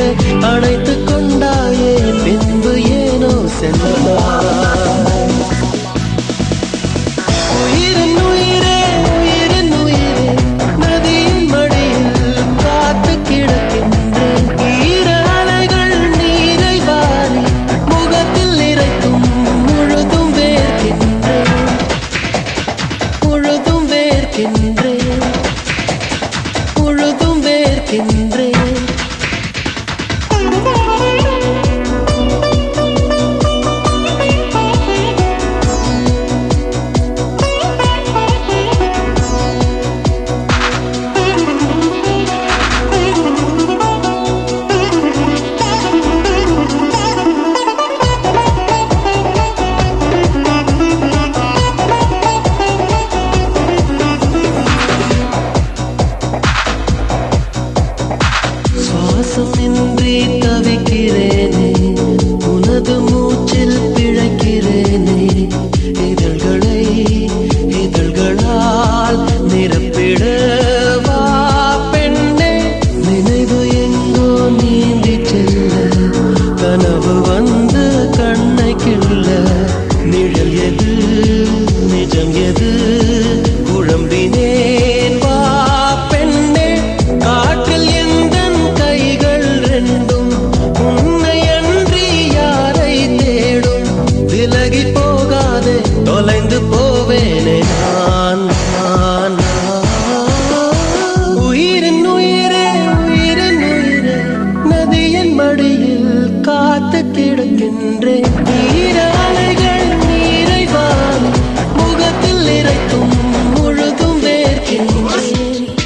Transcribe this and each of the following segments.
அணைத்துக் கொண்டாயே பின்பு ஏனோ சென்றாய் உயிரின் உயிரே உயிரின் உயிரே நதியின் மடியில் காத்து கிடக்கின்றேன் ஈர அலைகள் நீரை வாரி முகத்தில் நிறைக்கும் முழுதும் வேர்க்கின்றேன் முழுதும் வேர்க்கின்றேன் முழுதும் வேர்க்கின்றேன் சுவாசமின்றி தவிக்கிறேனே உனது மூச்சில் பிழைக்கிறேனே இதழ்களை இதழ்களால் நிரப்பிடவா பெண்ணே நினைவு எங்கோ நீந்தி செல்ல கனவு வந்து கண்ணை கிள்ள நிழல் எது நிஜம் எது குழம்பினேன் வா பெண்ணே காற்றில் எந்தன் கைகள் ரெண்டும் உன்னை அன்றி யாரை தேடும் விலகி போகாதே தொலைந்து போவேனே நான் நான், நான். உயிரின் உயிரே உயிரின் உயிரே நதியின் மடியில் காத்து கிடக்கின்றேன் ஈர அலைகள் நீரை வாரி முகத்தில் இறைக்கும் முழுதும் வேர்க்கின்றேன்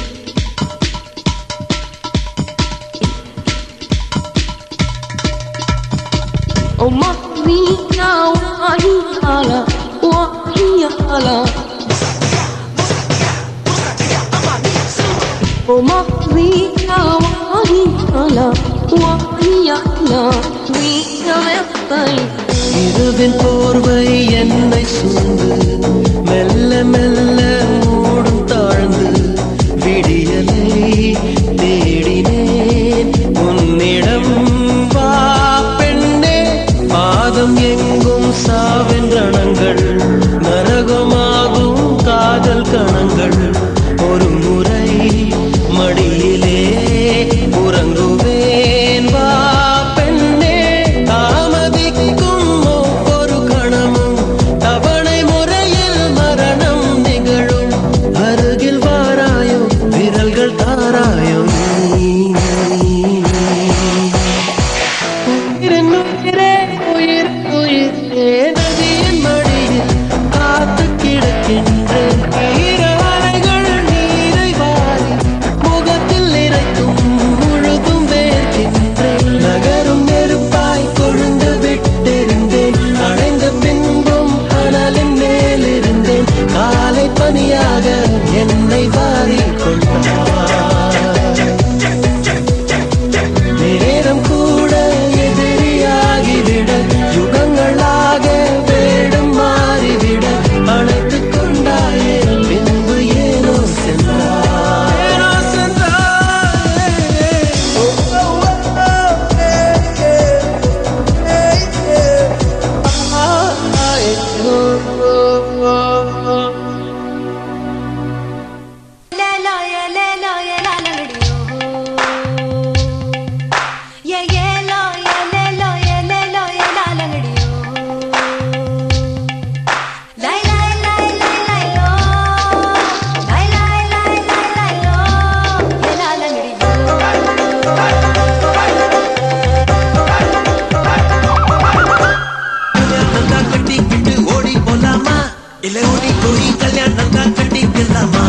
Oh Maria, Wahiala, Wahiala. Oh Maria, Wahiala, Wahiala. வீரவேப்பை இரவின் போர்வை என்னை சூழ்ந்து மெல்ல மெல்ல மூடும் தாழ்ந்து விடியலை தேடினேன் உன்னிடம் வா பெண்ணே பாதம் எங்கும் சாவென்றணங்கள் நரகமாகும் காதல் கணங்கள் ஒரு முறை மடியிலே உறங்குவேன் வா பெண்ணே தாமதிக்கும் ஒவ்வொரு கணமும் தவணை முறையில் மரணம் நிகழும் அருகில் வாராயோ விரல்கள் தாராயோ உயிரின் உயிரே உயிர் உயிரே நதியின் மடியில் காத்து கிடக்கின்றேன் ஈர அலைகள் நீரை வாரி முகத்தில் இறைக்கும் முழுதும் வேர்க்கின்றேன் நகரும் நெருப்பாய் கொழுந்து விட்டிருந்தேன் அடைந்த பின்பும் அனலின் மேலிருந்தேன் காலை பனியாக என்னை வாரி கொண்டார் நேரம் கூட எதிரியாகிவிட யுகங்களாக வேடம் மாறிவிட அணைத்துக் கொண்டாயே பின்பு ஏனோ சென்றாய் ஏனோ சென்றாய் லேலா ஏ லேலா ஏ லாலங்கடியோ ஏ ஏலா ஏ லேலா ஏ லேலா ஏ லாலங்கடியோ லை லை லை லை லை லோ லை லை லை லை லை லோ ஏ லாலங்கடியோ கல்யாணம் தான் கட்டிக்கிட்டு ஓடி போலாமா இல்ல ஓடி போய் கல்யாணம் தான் கட்டிக்கலாமா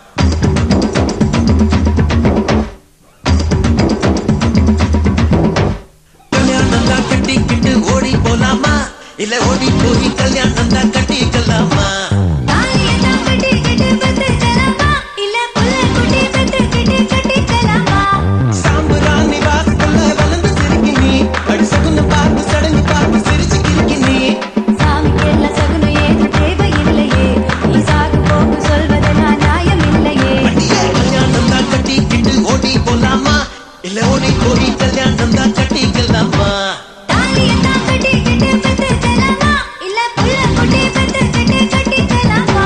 கல்யாணம் தான் கட்டிக்கிட்டு ஓடி போலாமா இல்ல ஓடி போய் கல்யாணம் தான் கட்டிக்கலாமா தாலிய தான் கட்டிக்கிட்டு பத்துக்கலாமா இல்ல புள்ள குட்டி பெத்துக்கிட்டு கட்டிக்கலாமா சாம்புராணி வாசல்ல வளர்ந்து சிரிக்கி நீ அடி சகுன பார்த்து சடங்கு பார்த்து சிரிச்சு கிறுக்கி நீ சாமிக்கெல்லாம் சகுனம் ஏதும் தேவையில்லையே நீ சாகு போக்கு சொல்வதெல்லாம் நியாயம் இல்லையே அடியே கல்யாணம் தான் கட்டிக்கிட்டு ஓடி போலாமா இல்ல ஓடி போய் கல்யாணம் தான் கட்டிக்கலாமா தாலியத்தான் கட்டிக்கிட்டு பெத்துக்கலாமா? இல்ல புள்ள குட்டி பெத்துக்கிட்டு கட்டிக்கலாமா?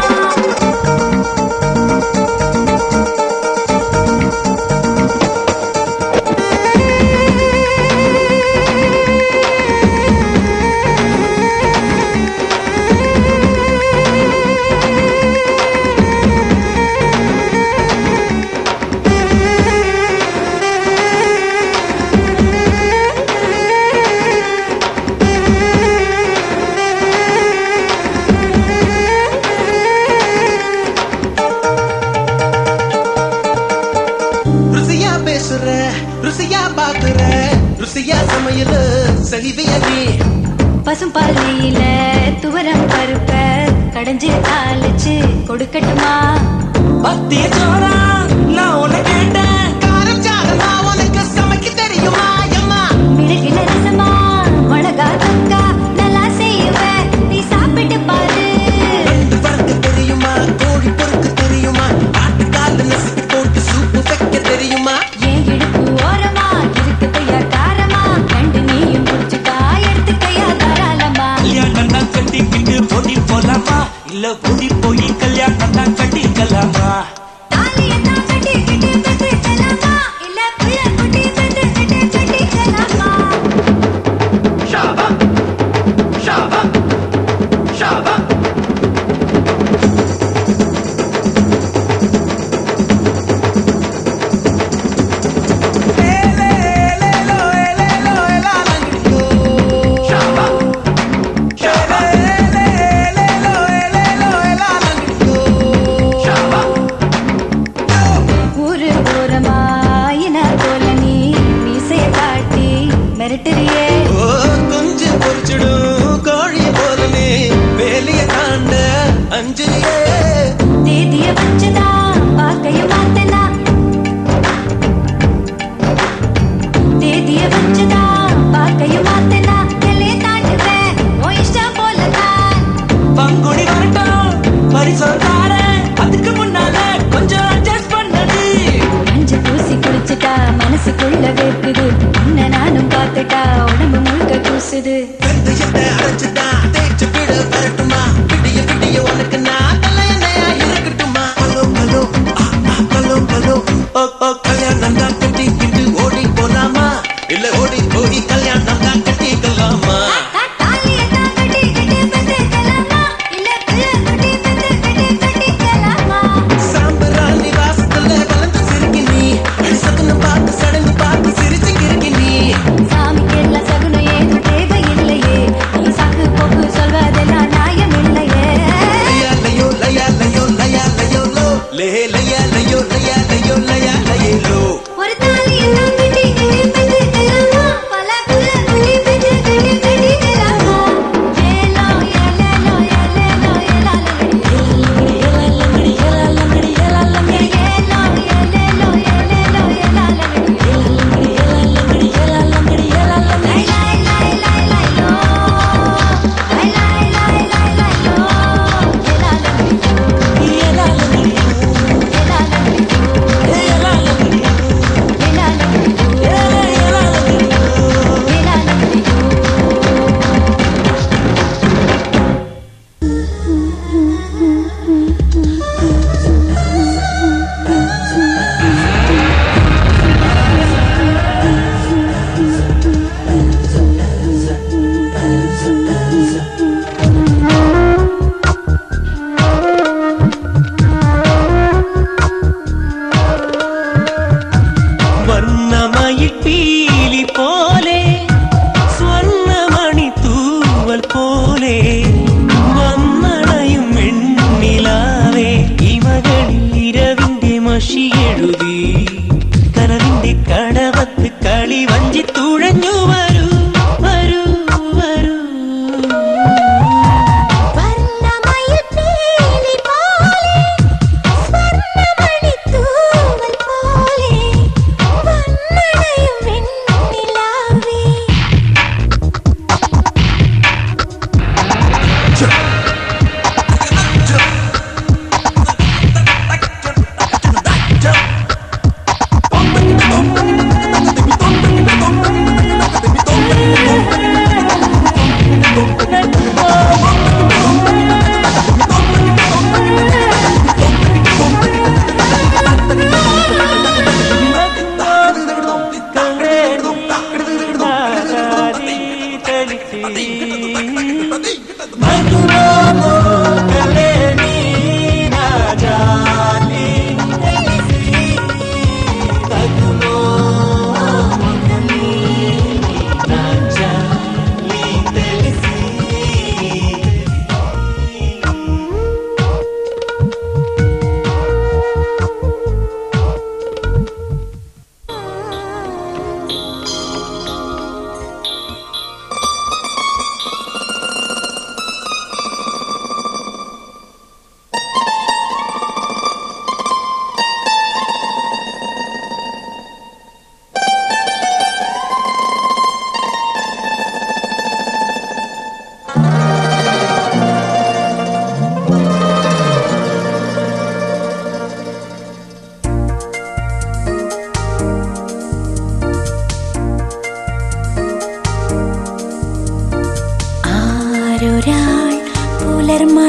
ருசியா பேசுற ருசியா பாக்குற ருசியா சமையல் செய்வியா நீ பசும்பாலையில துவரம் பருப்ப கடைஞ்சு தாளிச்சு கொடுக்கட்டுமா பத்திய சோறா நான் உன்னை கேட்டேன் காரம் சாரமா உனக்கு சமைக்க தெரியுமா அம்மா மிளகில ரசமா மிளகா தொக்கா நல்லா செய்வேன் நீ சாப்பிட்டு பாரு நண்டு வறுக்க தெரியுமா கோழி பொறுக்க தெரியுமா ஆட்டுக்கால நசுக்கி போட்டு சூப்பு வைக்க தெரியுமா ஏன் இடுப்பு ஓரமா இருக்குதையா காரமா கண்டு நீயும் குடிச்சுட்டா எடுத்துக்கையா தாராளமா கல்யாணம் தான் கட்டிக்கிட்டு ஓடி போலாமா இல்ல ஓடி போய் கல்யாணம் தான் கட்டிக்கலாமா தாலியத்தான் கட்டிக்கிட்டு பெத்துக்கலாமா? இல்ல புள்ள குட்டி பெத்துக்கிட்டு கட்டிக்கலாமா? ஊரு ஓரமா இன போல நீ மீசைய காட்டி மிரட்டுறியே ஓ கொஞ்சம் பொறிச்சிடும் கோழி போலனே வேலைய தாண்ட அஞ்சலியே தேதிய வச்சுதா பார்க்கைய மாத்தனா தேதிய வச்சுதா பார்க்கைய மாத்தனா எல்லைய தாண்டுவேன் உன் இஷ்டம் போலதான் பங்குனி வரட்டும் பரிசம் தாரேன் அதுக்கு முன்னால கொஞ்சம் அட்ஜஸ்ட் பண்ணடி மஞ்ச பூசி குளிச்சுட்டா மனசுக்குள்ள வேர்க்குது உன்னை நானும் பார்த்துட்டா உடம்பு முழுக்க கூசுது வெந்தயத்தை அரைச்சுட்டா தேய்ச்சு விட வரட்டுமா விடிய விடிய உனக்கு நான் தலையணையா இருக்கட்டுமா ஹலோ ஹலோ ஆ, ஆ, ஹலோ ஹலோ ஓ ஓ கல்யாணம் தான் கட்டிக்கிட்டு ஓடி போலாமா இல்ல ஓடி போய் கல்யாணம் தான் கட்டிக்கலாமா தாலியத்தான் கட்டிக்கிட்டு பெத்துக்கலாமா? இல்ல புள்ள குட்டி பெத்துக்கிட்டு கட்டிக்கலாமா? சாம்பராணி வாசத்துல வளர்ந்து சிரிக்கி நீ அடிசக்குன்னு பார்த்து சடங்கு பார்த்து சிரிச்சு கிறுக்கி நீ சாமிக்கெல்லாம் சகுனம் ஏதும் தேவையில்லையே. நீ சாக்கு போக்கு சொல்வதெல்லாம் நியாயமில்லையே. லயா லயோ லயா லயோ லயா லயோ லோ லே லயா லயோ லயா லயோ லயா லயே லோ ஒரு தாலியத்தான் கட்டிக்கிட்டு பெத்துக்கலாமா? பல புள்ள குட்டி பெத்துக்கிட்டு கட்டிக்கலாமா? ஏலோ, ஏலேலோ, ஏலேலோ, ஏலாலங்கடி, ஏலாலங்கடி, ஏலாலங்கடி, ஏலாலங்கடி, ஏலோ, ஏலேலோ, ஏலேலோ, ஏலாலங்கடி, ஏலாலங்கடி, ஏலாலங்கடி, ஏலாலங்கடி, லை, லை, லை, லை, லோ. லை, லை, லை, லை, லை, லோ. ஏலாலங்கடி, ஏலாலங்கடி, ஏலாலங்கடி, ஏலாலங்கடி, ஏலாலங்கடி, ஏலாலங்கடி. ஏலாலங்கடி. വർണ്ണമയിൽ പീലി പോലെ സ്വർണ്ണമണി തൂവൽ പോലെ വന്നണയും വെണ്ണിലാവേ ഇമകളിൽ ഇരവിന്റെ മഷി എഴുതി കനവിന്റെ കടവത്ത് കളി വഞ്ചി തുഴഞ്ഞു വരൂ വരൂ വരൂ വർണ്ണമയിൽ പീലി പോലെ സ്വർണ്ണമണി തൂവൽ പോലെ വന്ന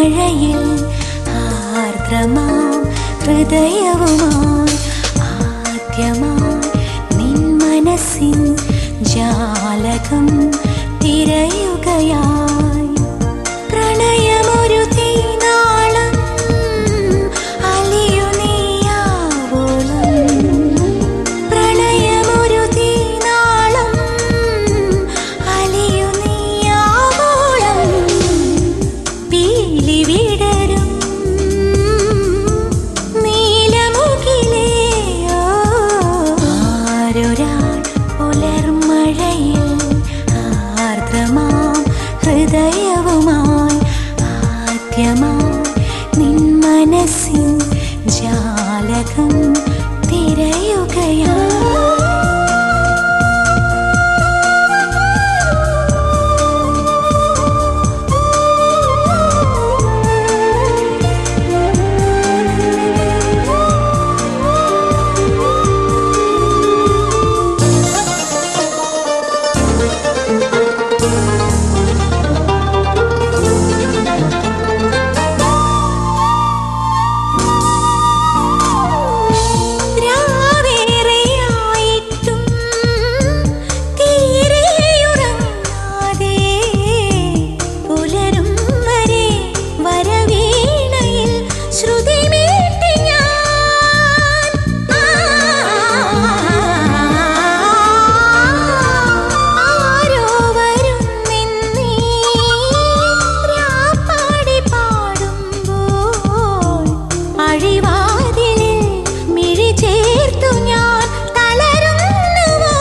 മഴയിൽ ആർദ്രമാം ഹൃദയവുമായി ആദ്യമായി നിൻ മനസ്സിൻ ജാലകം തിരയുകയായി പ്രണയമൊരു തീനാളം അലിയു നീയാവോളം പ്രണയമൊരു തീനാളം അലിയു നീയാവോളം പീലി വിടരും നീലമുകിലേ ആരൊരാൾ പുലർമഴയിൽ ആർദ്രമാം ഹൃദയവുമായി ആദ്യമായി നിൻ മനസ്സിൻ ജാലകം തിരയുകയാ രാവേറെയായിട്ടും തീരെയുറങ്ങാതെ പുലരും വരെ വരവീണയിൽ ശ്രുതി മീട്ടി ഞാൻ ആരോ വരുന്നെന്നീ രാപ്പാടി പാടുമ്പോൾ അഴിവാതിലിൽ മിഴി ചേർത്തു ഞാൻ തളരുന്നുവോ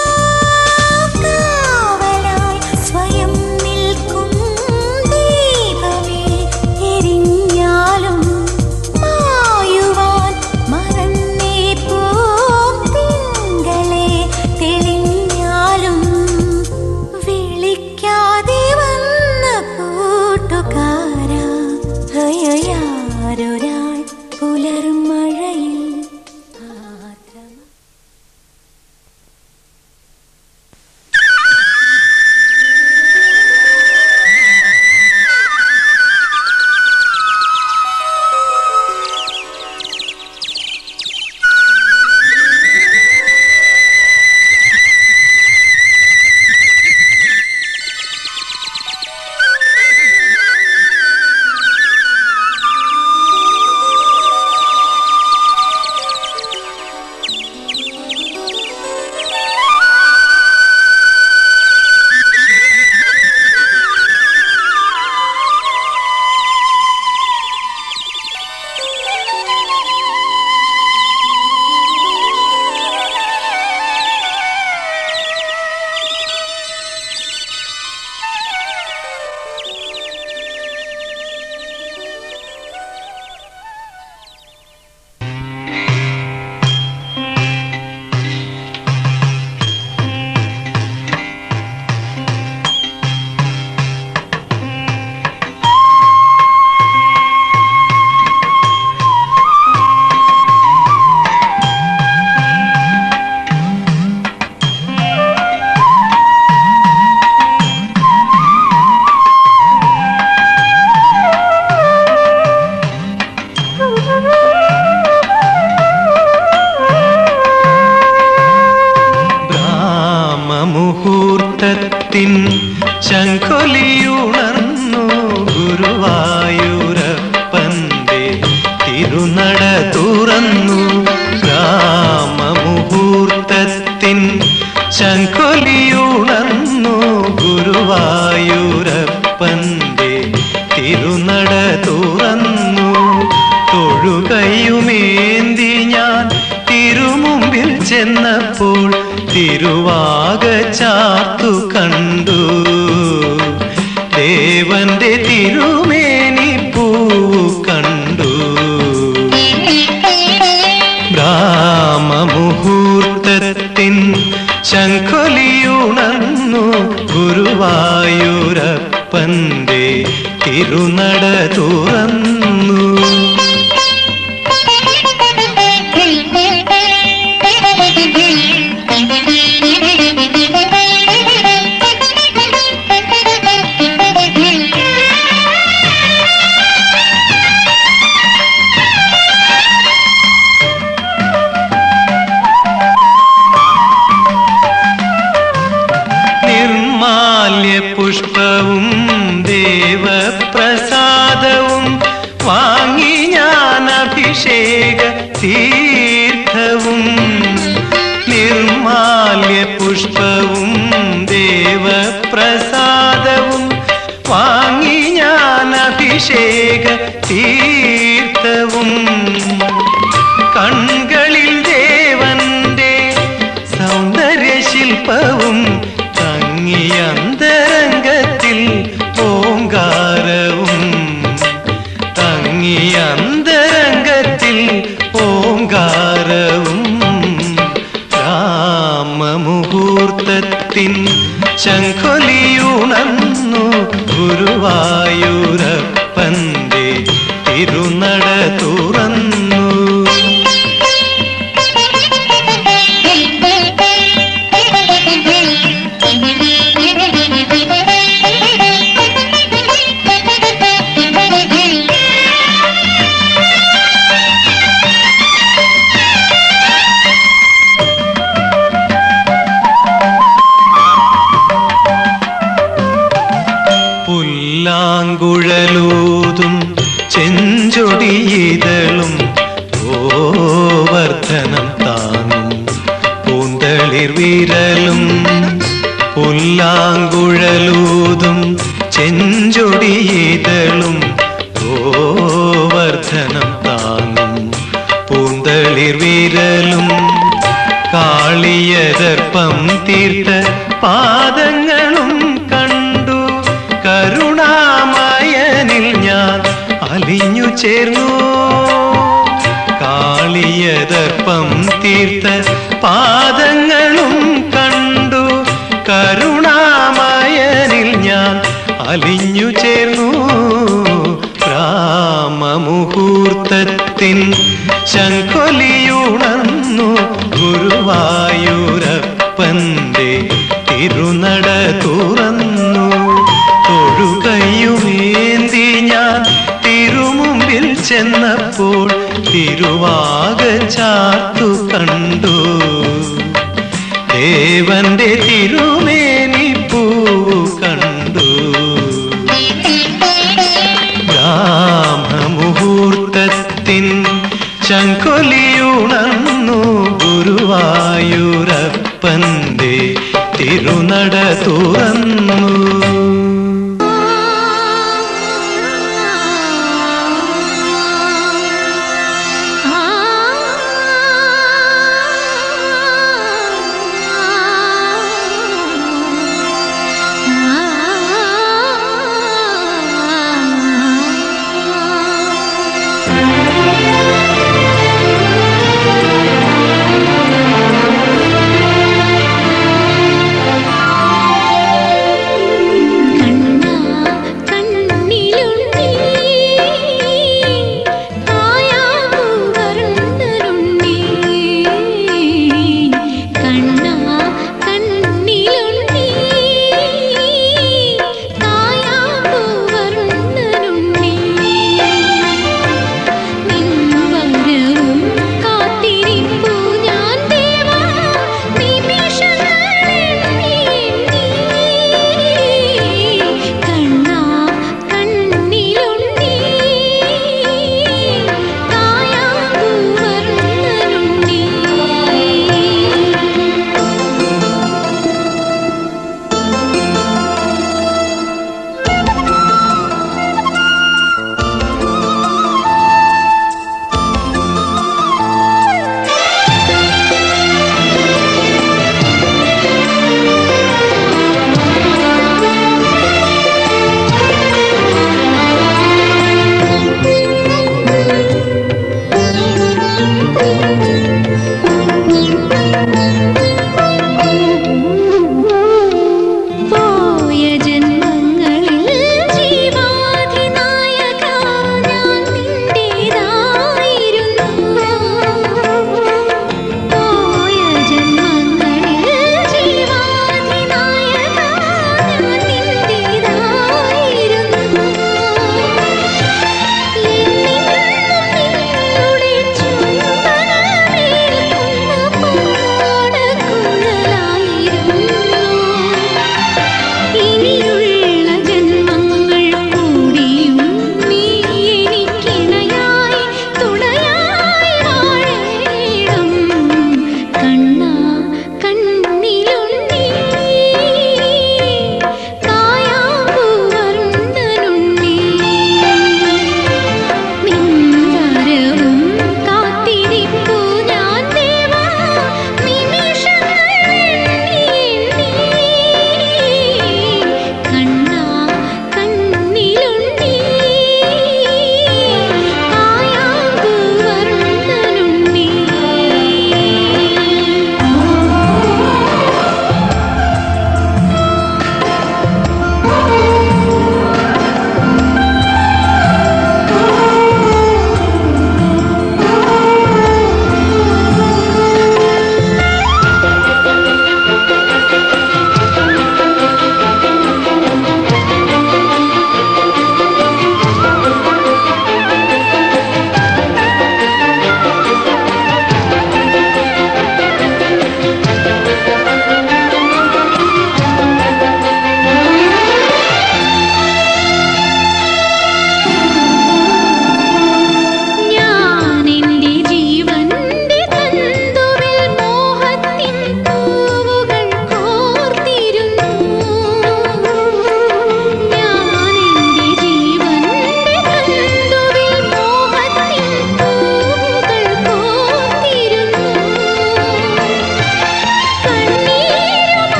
കാവലായി സ്വയം നിൽക്കും ദീപമേ എരിഞ്ഞാലും മായുവാൻ മറന്നേ പോം തിങ്കളെ തെളിഞ്ഞാലും വിളിക്കാതെ വന്ന കൂട്ടുകാരാ ഹയയാരൊരാൾ പുലർമഴയിൽ ആദ്രമ ബ്രാഹ്മമുഹൂർത്തത്തിൻ ശംഖൊലിയുണർന്നു ഗുരുവായൂരപ്പന്റെ തിരുനട തുറന്നു ഗ്രാമമുഹൂർത്തത്തിൻ ശംഖൊലിയുണർന്നു ഗുരുവായൂരപ്പന്റെ തിരുനട തുറന്നു തൊഴുകയുമേന്തി ഞാൻ തിരുമുമ്പിൽ ചെന്നപ്പോൾ തിരുവാക ചാത്തു കണ്ടു ദേവന്റെ തിരുമേനി പൂവു കണ്ടു ബ്രാഹ്മമുഹൂർത്തത്തിൻ ശംഖൊലിയുണർന്നു ഗുരുവായൂരപ്പന്റെ തിരുനട തുറന്നു Thank you. പുഷ്പവും ദേവപ്രസാദവും വാങ്ങി ഞാൻ അഭിഷേക തീർത്ഥവും നിർമാല്യ പുഷ്പവും ദേവപ്രസാദവും വാങ്ങി ഞാൻ അഭിഷേക തീർത്ഥവും കൺകളിൽ ദേവന്റെ സൗന്ദര്യ ശില്പവും തങ്ങിയ അന്തരംഗത്തിൽ ഓങ്കാരവും തങ്ങിയ അന്തരംഗത്തിൽ ഓങ്കാരവും രാമമുഹൂർത്തത്തിൻ ശംഖൊലിയുണർന്നു ഗുരുവായൂരപ്പന്റെ തിരുനട തുറന്നു പുല്ലാങ്കുഴലൂതും ചെഞ്ചൊടിയിതളും ഗോവർദ്ധനം താങ്ങും പൂന്തളിർ വിരലും പുല്ലാങ്കുഴലൂതും ചെഞ്ചൊടിയിതളും ഗോവർദ്ധനം താങ്ങും പൂന്തളിർ വിരലും കാളിയദർപ്പം തീർത്ത പാദങ്ങളും കണ്ടു കരുണാമയനിൽ ഞാൻ അലിഞ്ഞു ചേർന്നു കാളിയദർപ്പം തീർത്ത പാദങ്ങളും കണ്ടു കരുണാമയനിൽ ഞാൻ അലിഞ്ഞു ചേർന്നു രാമമുഹൂർത്തത്തിൻ ശംഖൊലിയുണർന്നു ഗുരുവായൂരപ്പന്റെ തിരുനട തുറന്നു തൊഴുകയുമേന്തി ഞാൻ തിരുമുമ്പിൽ ചെന്നപ്പോൾ തിരുവാക ചാർത്തു കണ്ടു ദേവന്റെ തിരുമേനി പൂവു കണ്ടു ബ്രാഹ്മമുഹൂർത്തത്തിൻ ശംഖൊലിയുണർന്നു ഗുരുവായൂരപ്പന്റെ തിരുനട തുറന്നു ആ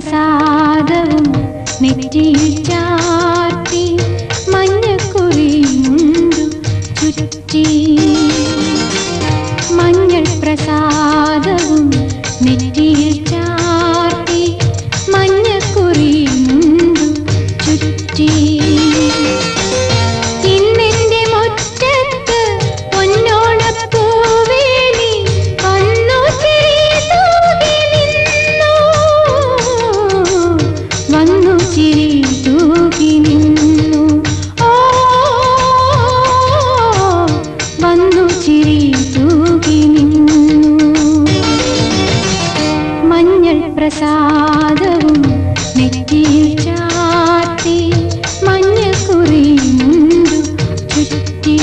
പ്രസാദവും നെറ്റിയിൽ ചാർത്തി മഞ്ഞക്കുറിയുണ്ടു ചുറ്റി മഞ്ഞൾ പ്രസാദവും നെറ്റിയിൽ ചാർത്തി മഞ്ഞക്കുറിയുണ്ടു ചുറ്റി ഇന്നെന്റെ മുറ്റത്ത് പൊന്നോണപ്പൂവേലി വന്നു ചിരി തൂകി നിന്നു വന്നു ചിരി തൂകി നിന്നു ഓ വന്നു ചിരി തൂകി നിന്നു മഞ്ഞൾ പ്രസാദവും നെറ്റിയിൽ ചാത്തി മഞ്ഞക്കുറി മുണ്ടു ചുറ്റി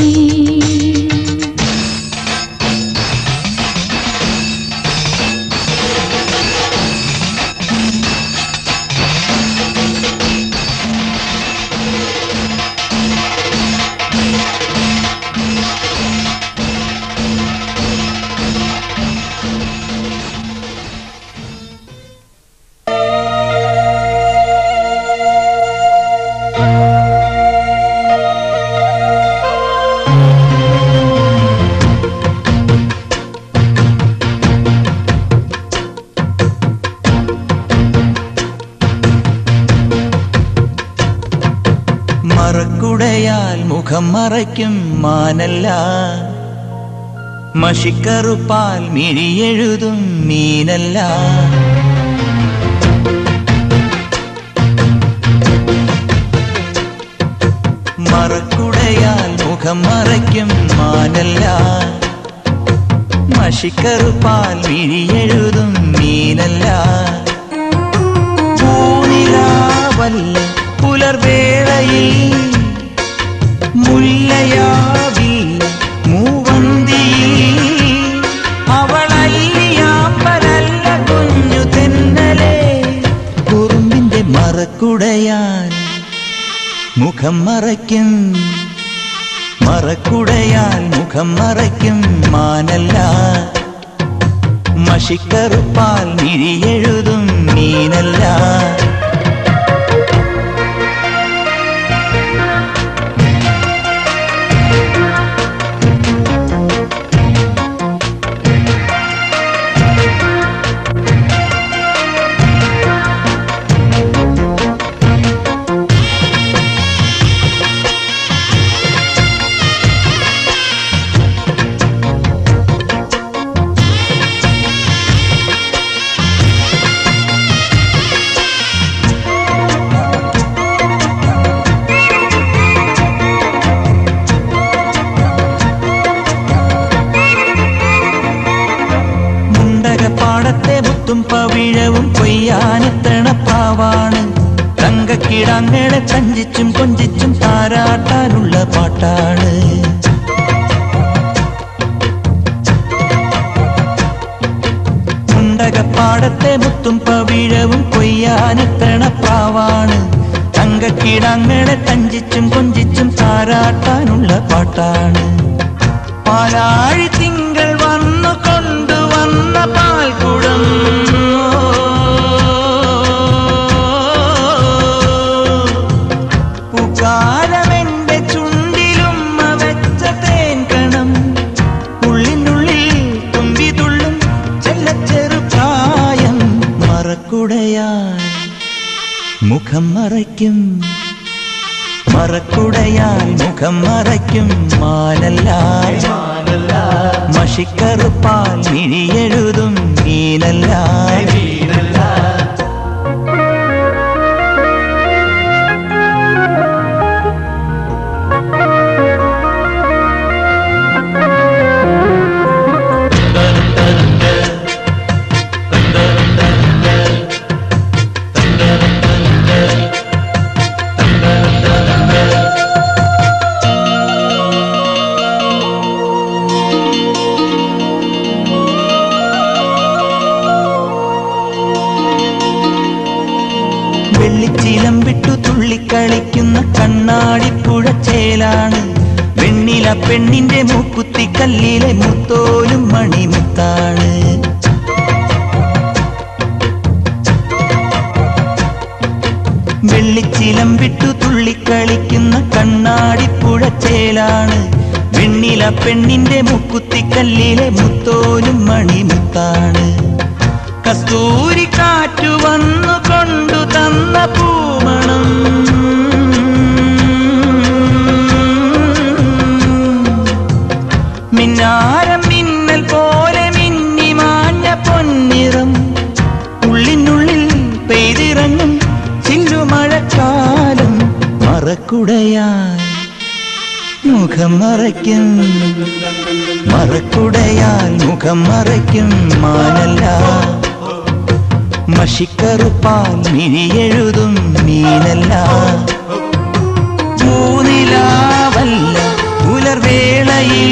മറക്കുടയാൽ മുഖം മറയ്ക്കും മാനല്ല മഷിക്കറുപ്പാൽ മിഴിയെഴുതും മീനല്ല മറക്കുടയാൽ മുഖം മറയ്ക്കും മാനല്ല മഷിക്കറുപ്പാൽ മിഴിയെഴുതും മീനല്ല പൂനിലാവല്ല പുലർവേളയിൽ മുല്ലയാവില്ല മൂവന്തിയിൽ അവളല്ലിയാമ്പലല്ല കുഞ്ഞു തെന്നലേ കുറുമ്പിന്റെ മറക്കുടയാൻ മുഖം മറയ്ക്കും മറക്കുടയാൽ മുഖം മറയ്ക്കും മാനല്ല മഷിക്കറുപ്പാൽ മിഴിയെഴുതും മീനല്ല മുണ്ടകപ്പാടത്തെ മുത്തും പവിഴവും കൊയ്യാനെത്തണ പാവാണ് തങ്കക്കിടങ്ങളെ തഞ്ചിച്ചും കൊഞ്ചിച്ചും താരാട്ടാനുള്ള പാട്ടാണ് മുണ്ടകപ്പാടത്തെ മുത്തും പവിഴവും കൊയ്യാനെത്തണ പാവാണ് തങ്കക്കിടങ്ങളെ തഞ്ചിച്ചും കൊഞ്ചിച്ചും താരാട്ടാനുള്ള പാട്ടാണ് പാലാഴി തിങ്കൾ വന്നു കൊണ്ടുവന്ന പാൽക്കുടം പുകാലമെന്റെ ചുണ്ടിലുമ്മ വെച്ച തേൻ കണം ഉള്ളിനുള്ളിൽ തുമ്പിതുള്ളും ചെല്ലച്ചെറു പ്രായം മറക്കുടയാൻ മുഖം മറയ്ക്കും മറക്കുടയാൽ മുഖം മറയ്ക്കും മാനല്ല മഷിക്കറുപ്പാൽ മിഴിയെഴുതും മീനല്ല വെള്ളിച്ചിലം വിട്ടു തുള്ളിക്കളിക്കുന്ന കണ്ണാടിപ്പുഴ ചേലാണ് വെണ്ണില പെണ്ണിന്റെ മൂക്കുത്തി കല്ലിലെ മുത്തോലും മണിമുത്താണ് വെള്ളിച്ചിലം വിട്ടു തുള്ളിക്കളിക്കുന്ന കണ്ണാടിപ്പുഴച്ചേലാണ് വെണ്ണില പെണ്ണിന്റെ മുക്കുത്തിക്കല്ലിലെ മുത്തോലും മണിമുത്താണ് കസ്തൂരി കാറ്റു വന്നു കൊണ്ടു തന്ന പൂമണം മിന്നാരം മിന്നൽ പോലെ മിന്നി മാഞ്ഞ പൊന്നിറം ഉള്ളിനുള്ളിൽ പെയ്തിറങ്ങും ചില്ലുമഴക്കാലം മറക്കുടയായി മുഖം മറയ്ക്കും മറക്കുടയാൽ മുഖം മറയ്ക്കും മാനല്ല മഷിക്കറുപ്പാൽ മിഴിയെഴുതും മീനല്ല മൂന്നിലാവല്ല പുലർവേളയിൽ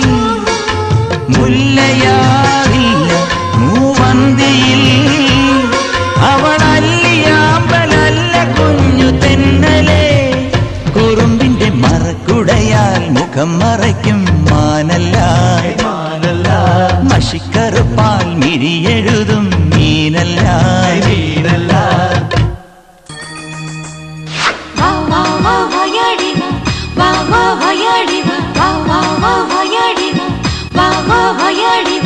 മുല്ലയാവില്ല മൂവന്തിയിൽ അവളല്ലിയാമ്പലല്ല കുഞ്ഞു തെന്നലേ കുറുമ്പിന്റെ മറക്കുടയാൽ മുഖം മറയ്ക്കും മാനല്ല മാനല്ല മഷിക്കറുപ്പാൽ മിഴിയെഴുതും മീനല്ല മീനല്ല വാ വാ വാ വായാടി വാ വാ വാ വായാടി വാ വാ വാ വായാടി വാ വാ വായാടി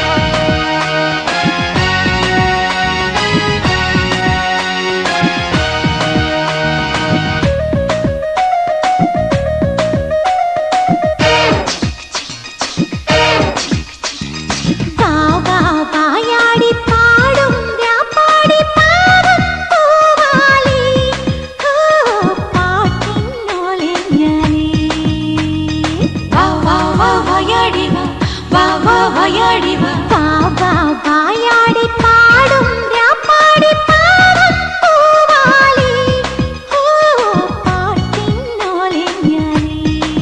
വാ വാ വായാടി പാടും വ്യാപാടി പാടും പൂവാലി ഓ പാട്ടിന്നോളിഞ്ഞാലി വാ വാ വാ വായാടി വാ വാ വായാടി വാ വാ വായാടി പാടും വ്യാപാടി പാടും പൂവാലി ഓ പാട്ടിന്നോളിഞ്ഞാലി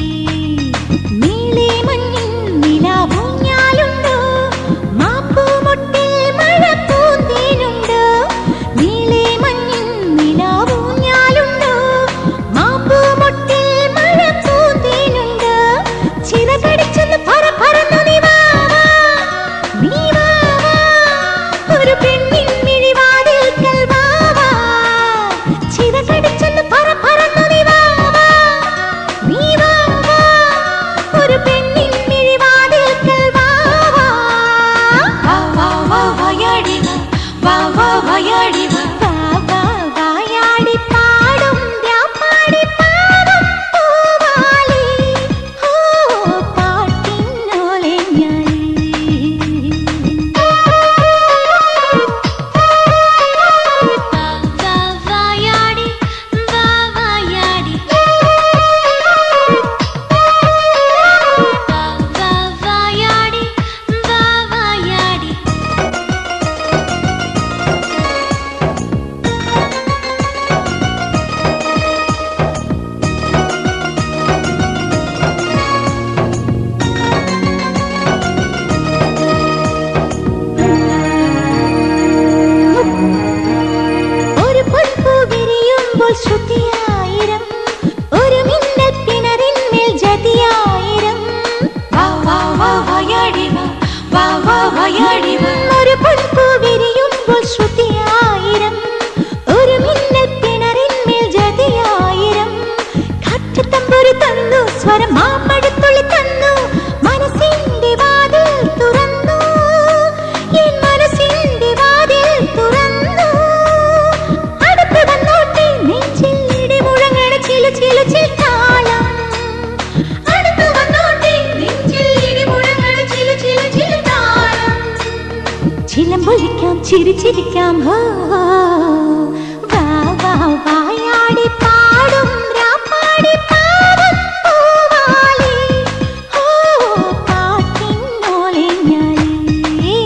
നീലേ മഞ്ഞിൻ നിലാവൂഞ്ഞാലുണ്ടോ മാപ്പൂമുട്ടിൽ മഴപ്പൂന്തേനുണ്ടോ നീലേ മഞ്ഞിൻ നിലാവൂഞ്ഞാലുണ്ടോ മാപ്പൂമുട്ടിൽ മഴപ്പൂന്തേനുണ്ടോ ചിറകടിച്ചൊന്ന് പറ പറന്നു നീ വാ വാ, നീ വാ വാ, ഒരു പെണ്ണിൻ മിഴിവാതിൽക്കൽ വാ വാ. ചിറകടിച്ചൊന്ന് പറ പറന്നു നീ വാ വാ, നീ വാ വാ, ഒരു പെണ്ണിൻ മിഴിവാതിൽക്കൽ വാ വാ. വാ വാ വാ വായാടി വാ, വാ വാ വായാടി വാ. വാ വാ വായാടി പാടും വ്യാപാടി പാടും പൂവാലി. ഓ പാട്ടിന്നോളിഞ്ഞാലി. വാ വായാടി വാ വായാടി വാ വായാടി വാ വായാടി ഒരു പൊൻപൂ വിരിയുമ്പോൾ ശ്രുതിയായിരം ഒരു മിന്നൽ പിണറിന്മേൽ ജതിയായിരം വാ വാ വാ വായാടി വാ വാ വാ വായാടി വാ ഒരു പൊൻപൂ വിരിയുമ്പോൾ ശ്രുതിയായിരം ഒരു മിന്നൽ പിണറിന്മേൽ ജതിയായിരം കാറ്റ് തമ്പുരു തന്നു സ്വരം മാമ്പഴത്തുള്ളി തന്നു മനസ്സിന്റെ വാതിൽ തുറന്നു എൻ മനസ്സിന്റെ വാതിൽ തുറന്നു അടുത്ത് വന്നോട്ടെ നെഞ്ചിൽ ഇടിമുഴങ്ങണ ചിലു ചിലു ചിൽത്താളം അടുത്ത് വന്നോട്ടെ നെഞ്ചിൽ ഇടിമുഴങ്ങണ ചിലു ചിലു ചിൽത്താളം ചിലമ്പൊലിക്കാം ചിരിച്ചിരിക്കാം ഹോ ഹോ. വാ വാ വായാടി പാടും രാപ്പാടി പാടും പൂവാലി ഓ പാട്ടിന്നോളിഞ്ഞാലി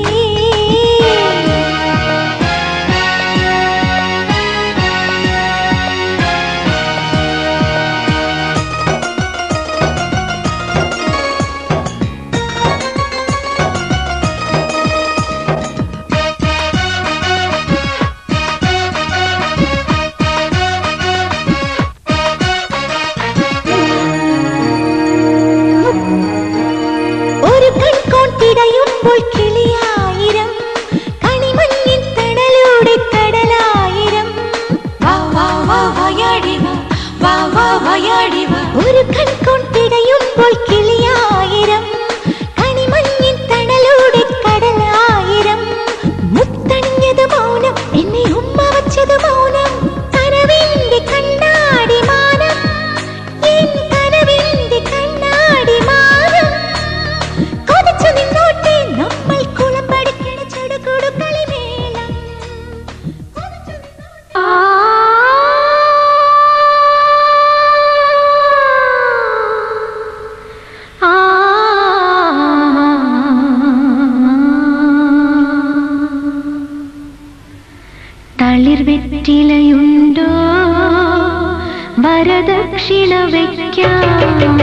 വെറ്റിലയുണ്ടോ വരദക്ഷിണ വയ്ക്കാം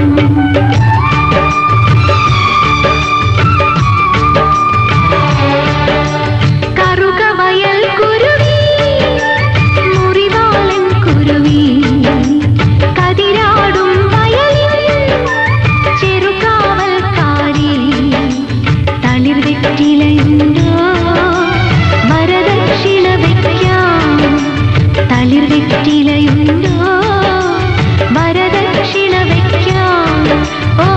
കറുകവയൽ കുരുവി മുറിവാളൻ കുരുവി കതിരാടും വയലിൽ ചെറുകാവൽക്കാരി തളിർ വെറ്റിലയുണ്ടോ വരദക്ഷിണ വയ്ക്കാം തളിർ വെറ്റിലയുണ്ടോ വരദക്ഷിണ വയ്ക്കാം ഓ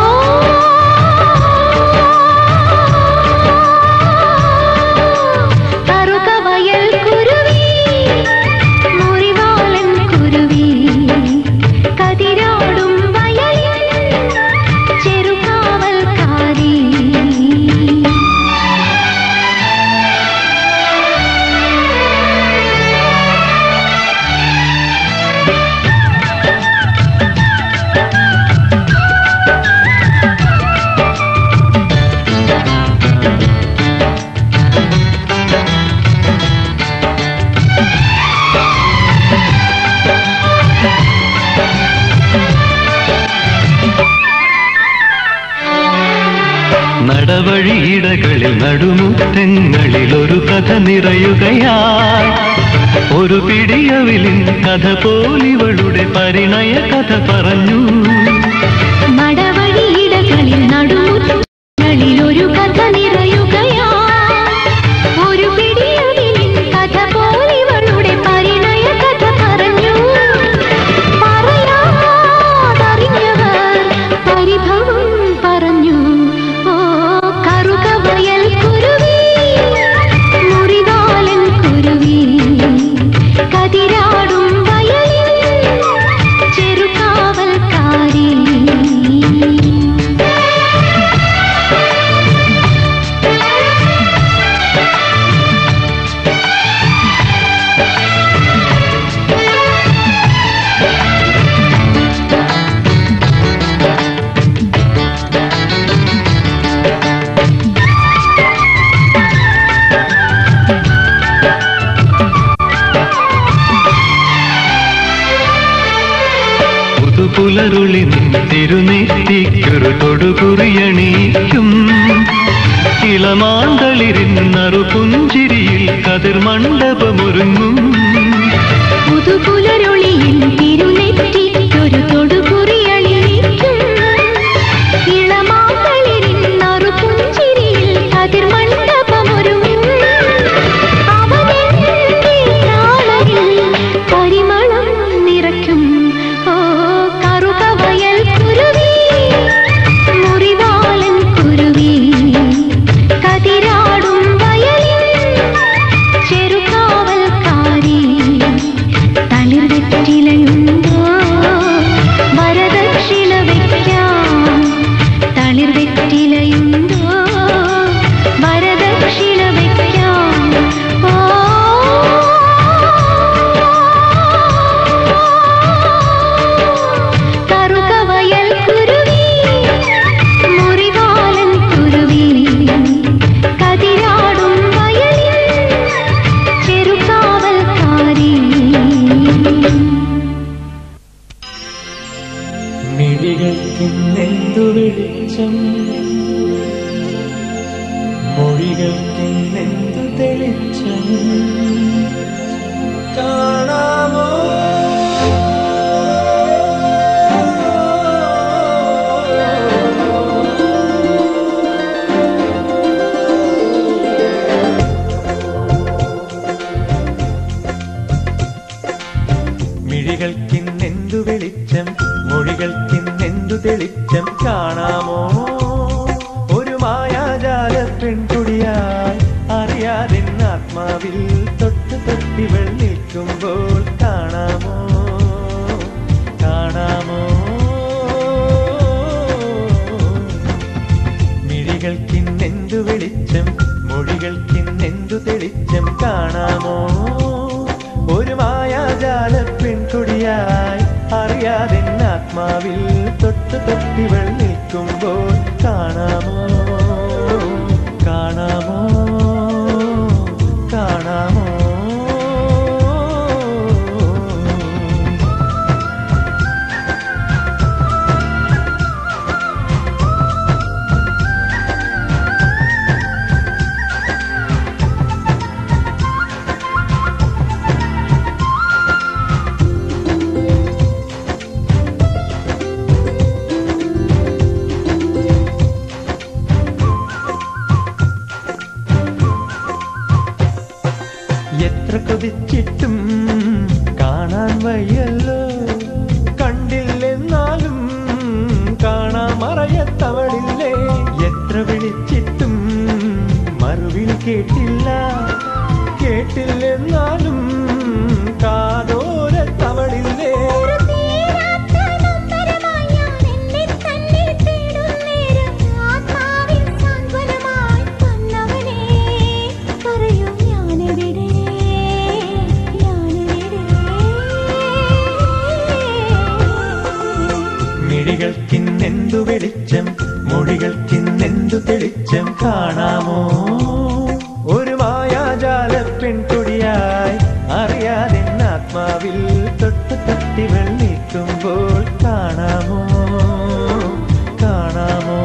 കറുകവയൽ കുരുവി മുറിവാളൻ കുരുവി കതിരാടും വയലിൽ ചെറുകാവൽക്കാരി നടവഴിയിടകളിൽ നടുമുറ്റങ്ങളിൽ ഒരു കഥ നിറയുകയായി ഒരു പിടിയവിലിൻ കഥ പോലിവളുടെ പരിണയ കഥ പറഞ്ഞു മടവഴിയിടകളിൽ നടുമുറ്റങ്ങളിൽ ഒരു കഥ നിറയുകയാ ഒരു പിടിയതിനിൻ കഥ പോലിവളുടെ പരിണയ കഥ പറഞ്ഞു പറയാതറിഞ്ഞവർ പരിഭവം പറഞ്ഞു ഓ കറുകവയൽ കുരുവി മുറിവാലൻ കുരുവി കതിരാടും വയലിൽ ചെറുകാവൽക്കാരി പുതുപുലരുളി തിരുനെറ്റിക്കൊരു തൊടുകുറിയണീക്കും ഇളമാന്തളിരിൻ നറുപുഞ്ചിരിയിൽ കതിർമണ്ഡപമൊരുങ്ങും പുതുപുലരൊളിയിൽ തിരുനെറ്റിക്കൊരു തൊടുകുറിയണിയിക്കും ഇളമാതളിരിൻ നറുപുഞ്ചിരിയിൽ കതിർമണ്ഡപമൊരുങ്ങും അവനെന്റെ താളരിൽ പരിമളം നിറയ്ക്കും ഓ കറുകവയൽ കുരുവി മുറിവാളൻ കുരുവി കതിരാടും വയലിൽ ചെറുകാവൽക്കാരി തളിർ വെറ്റിലയുണ്ടോ വരദക്ഷിണ വയ്ക്കാം തളിർ വെറ്റിലയുണ്ടോ വരദക്ഷിണ വയ്ക്കാം ഓ കറുകവയൽ കുരുവി മുറിവാലൻ കുരുവി കതിരാടും വയലിൽ ചെറുകാവൽക്കാരി മിഴികൾക്കിന്നെന്തു വെളിച്ചം മൊഴികൾക്കിന്നെന്തു തെളിച്ചം കാണാമോ മിഴികൾക്കിന്നെന്തു വെളിച്ചം മൊഴികൾക്കിന്നെന്തു തെളിച്ചം കാണാമോ ഒരു മായാജാല പെൺകുടിയായി അറിയാതെ ആത്മാവിൽ തൊട്ട് തൊട്ടിവൾ നിൽക്കുമ്പോൾ കാണാമോ കാണാമോ മിഴികൾക്കിന്നെന്തു വെളിച്ചം മൊഴികൾക്കിന്നെന്തു തെളിച്ചം കാണാമോ ഒരു മായാജാല പെൺകുടിയായി അറിയാതെ ആത്മാവിൽ തൊട്ട് തൊട്ടിവൾ നിൽക്കുമ്പോൾ കാണാമോ കാണാമോ കാണാമോ വയ്യല്ലോ കണ്ടില്ലെന്നാലും കാണാൻ മറയത്തവളില്ലേ എത്ര വിളിച്ചിട്ടും മറുവിൽ കേട്ടില്ല കേട്ടില്ലെന്നാലും കാതോരത്തവളില്ലേ ഒരു തീരാത്ത നൊമ്പരമായി ഞാൻ എന്നെ തന്നെ തേടുന്നേരം ആത്മാവിൻ സാന്ത്വനമായി വന്നവനേ പറയൂ ഞാനെവിടെ ഞാനെവിടെ മിഴികൾക്കിന്നെന്തു വെളിച്ചം മൊഴികൾക്കിന്നെന്തു തെളിച്ചം കാണാമോ ഒരു മായാജാല പെൺകൊടിയായി അറിയാതെ ആത്മാവിൽ തൊട്ട് തട്ടികൾ നീക്കുമ്പോൾ കാണാമോ കാണാമോ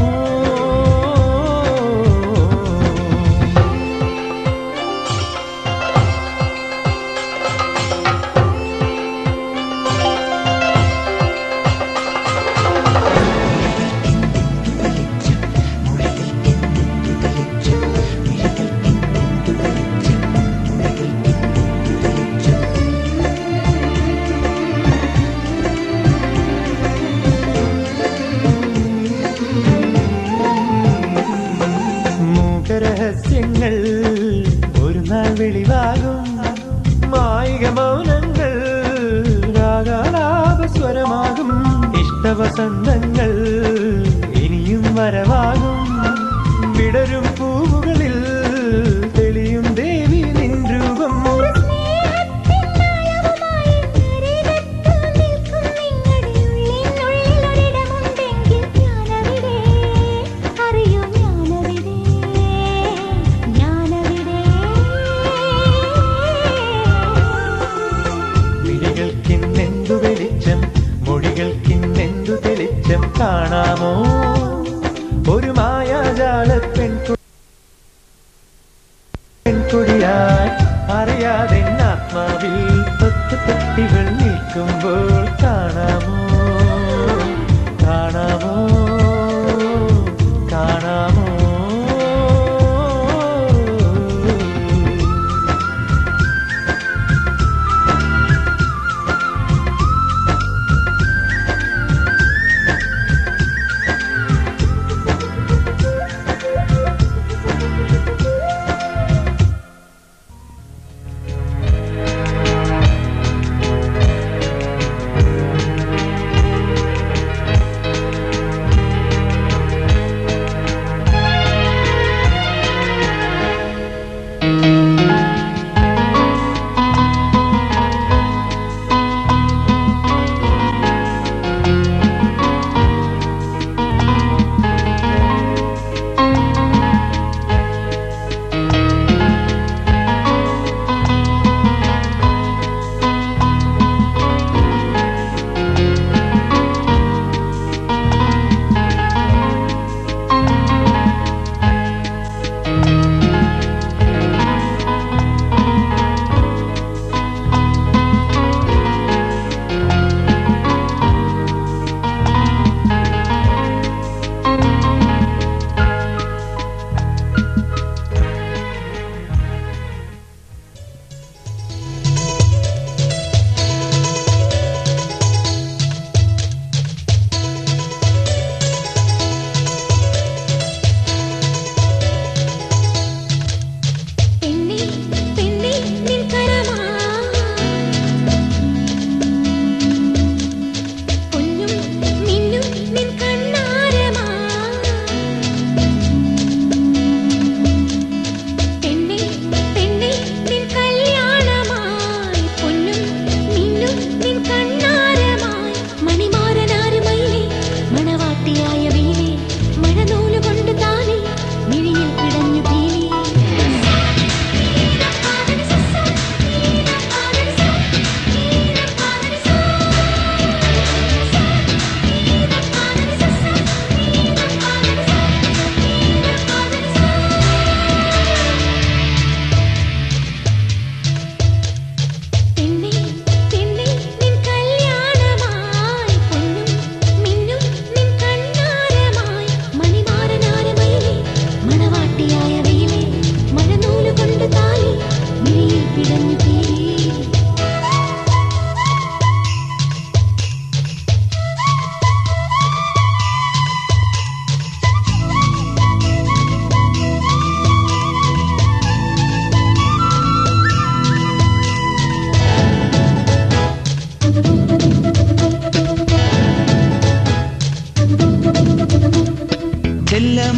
മൂകരഹസ്യങ്ങൾ ഒരു നാൾ വെളിവാകും മായിക മൗനങ്ങൾ രാഗാലാപസ്വരമാകും ഇഷ്ടവസന്തങ്ങൾ ഇനിയും വരവാകും വിടരും പൂവുകളിൽ തെളിയും ദേവി നിൻ രൂപം സ്നേഹത്തിനായവുമായി അരികത്തു നിൽക്കും നിങ്ങളുടെ ഉള്ളിനുള്ളിലൊരിടമുണ്ടെങ്കിൽ ഞാനവിടെ അറിയൂ ഞാനവിടെ ഞാനവിടെ വിളികൾക്കിന്നെന്തു വെളിച്ചം മൊഴികൾക്കിന്നെന്തു തെളിച്ചം കാണാമോ ഒരു മായാജാല പെൺകു പെൺകൊടിയായി അറിയാതെ ആത്മാവിൽ തൊട്ട് തട്ടികൾ നിൽക്കുമ്പോൾ കാണാമോ കാണാമോ കാണാമോ ും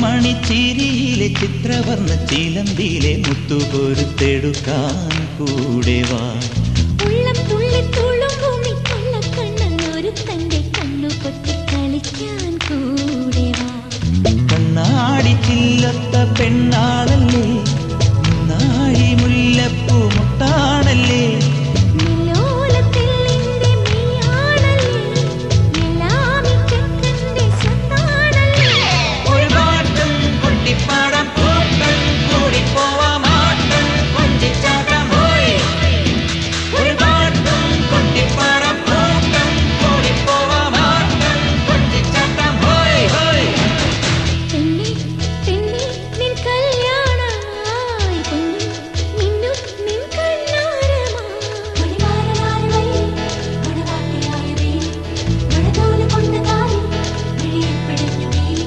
മണിച്ചിരിയിലെ ചിത്രവർണ്ണ ചിലമ്പിലെ മുത്തുപൊരുത്തെടുക്കാൻ കൂടെ വാ ഉള്ളം തുള്ളി തുളുമ്പും ഈ കൊള്ളക്കണ്ണൻ ഒരുത്തന്റെ കണ്ണു പൊത്തി കളിക്കാൻ കൂടെ വാ കണ്ണാടി ചില്ലത്ത പെണ്ണാളല്ലേ നാഴി മുല്ലപ്പൂ മുട്ടാണല്ലേ നിലോലത്തെല്ലിന്റെ മെയ്യാണല്ലേ എല്ലാമി ചെക്കന്റെ സ്വത്താണല്ലേ ഒരു പാട്ടും കൊട്ടിപ്പാടാം കൂട്ടം കൂടി പോവാം ആട്ടം കൊഞ്ചിച്ചാട്ടം പോയി ഒരു പാട്ടും കൊട്ടിപ്പാടാം കൂട്ടം കൂടി പോവാം ആട്ടം കൊഞ്ചിച്ചാട്ടം പോയി പോയി പെണ്ണേ പെണ്ണേ നിൻ കല്യാണമായി പൊന്നും മിന്നും നിൻ കണ്ണാരമായി മണിമാരനായി മണവാട്ടിയായ വേലി മണതോല കൊണ്ട താലി വിഴിയിൽ പിടഞ്ഞു വേലി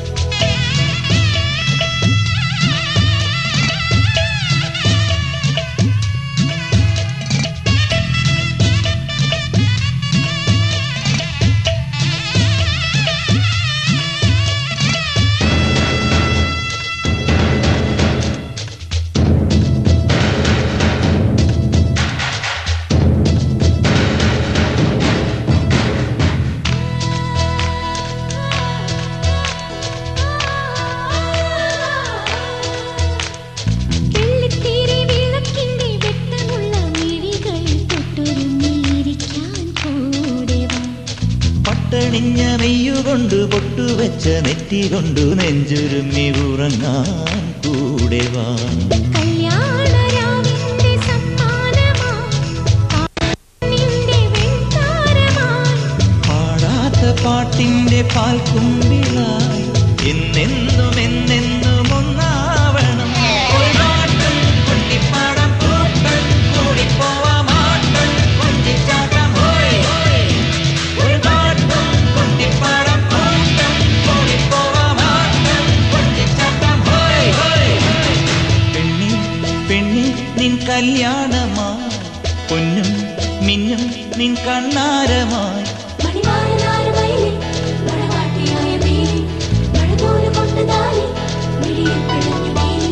വെള്ളിത്തിരി വിളക്കിന്റെ വെട്ടമുള്ള മിഴികളിൽ തൊട്ടുരുമ്മിയിരിക്കാൻ കൂടെ വാ പട്ടണിഞ്ഞ മെയ്യുകൊണ്ട് പൊട്ടുവെച്ച നെറ്റി കൊണ്ടു നെഞ്ചുരുമ്മി ഉറങ്ങാൻ കൂടെ വാ കല്യാണരാവിന്റെ സമ്മാനമായി നിന്റെ വെൺതാരമായി പാടാത്ത പാട്ടിന്റെ പാൽക്കുമ്പിളായി എന്നെന്നും എന്നെന്നും ഒന്നാവണം ഒരു പാട്ടും കൊട്ടിപ്പാടാം കൂട്ടം കൂടി പോവാം ആട്ടം കൊഞ്ചിച്ചാട്ടം പോയി ഒരു പാട്ടും കൊട്ടിപ്പാടാം കൂട്ടം കൂടി പോവാം ആട്ടം കൊഞ്ചിച്ചാട്ടം പോയി പെണ്ണി പെണ്ണി നിൻ കല്യാണമായി പൊന്നും മിന്നും നിൻ കണ്ണാരമായി മണിമാരനായ വയലിൽ മണവാട്ടിയായ വേലി മണതോല കൊണ്ട താലി വിഴിയിൽ പിടഞ്ഞു വേലി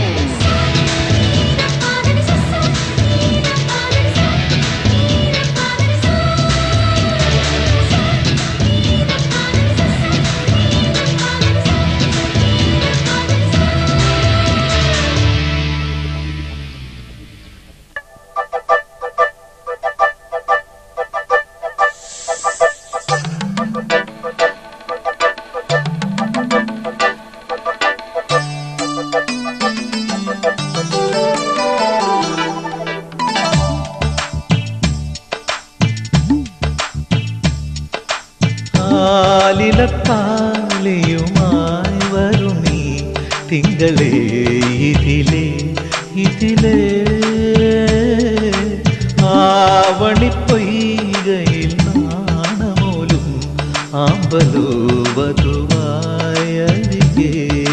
കാലിലത്താലിയുമായി വരുമീ തിങ്കളേ ഇതിലേ ഇതിലേ ആവണിപ്പൊയ്കയിൽ നാണമോലും ആമ്പലോ വധുവായരികേ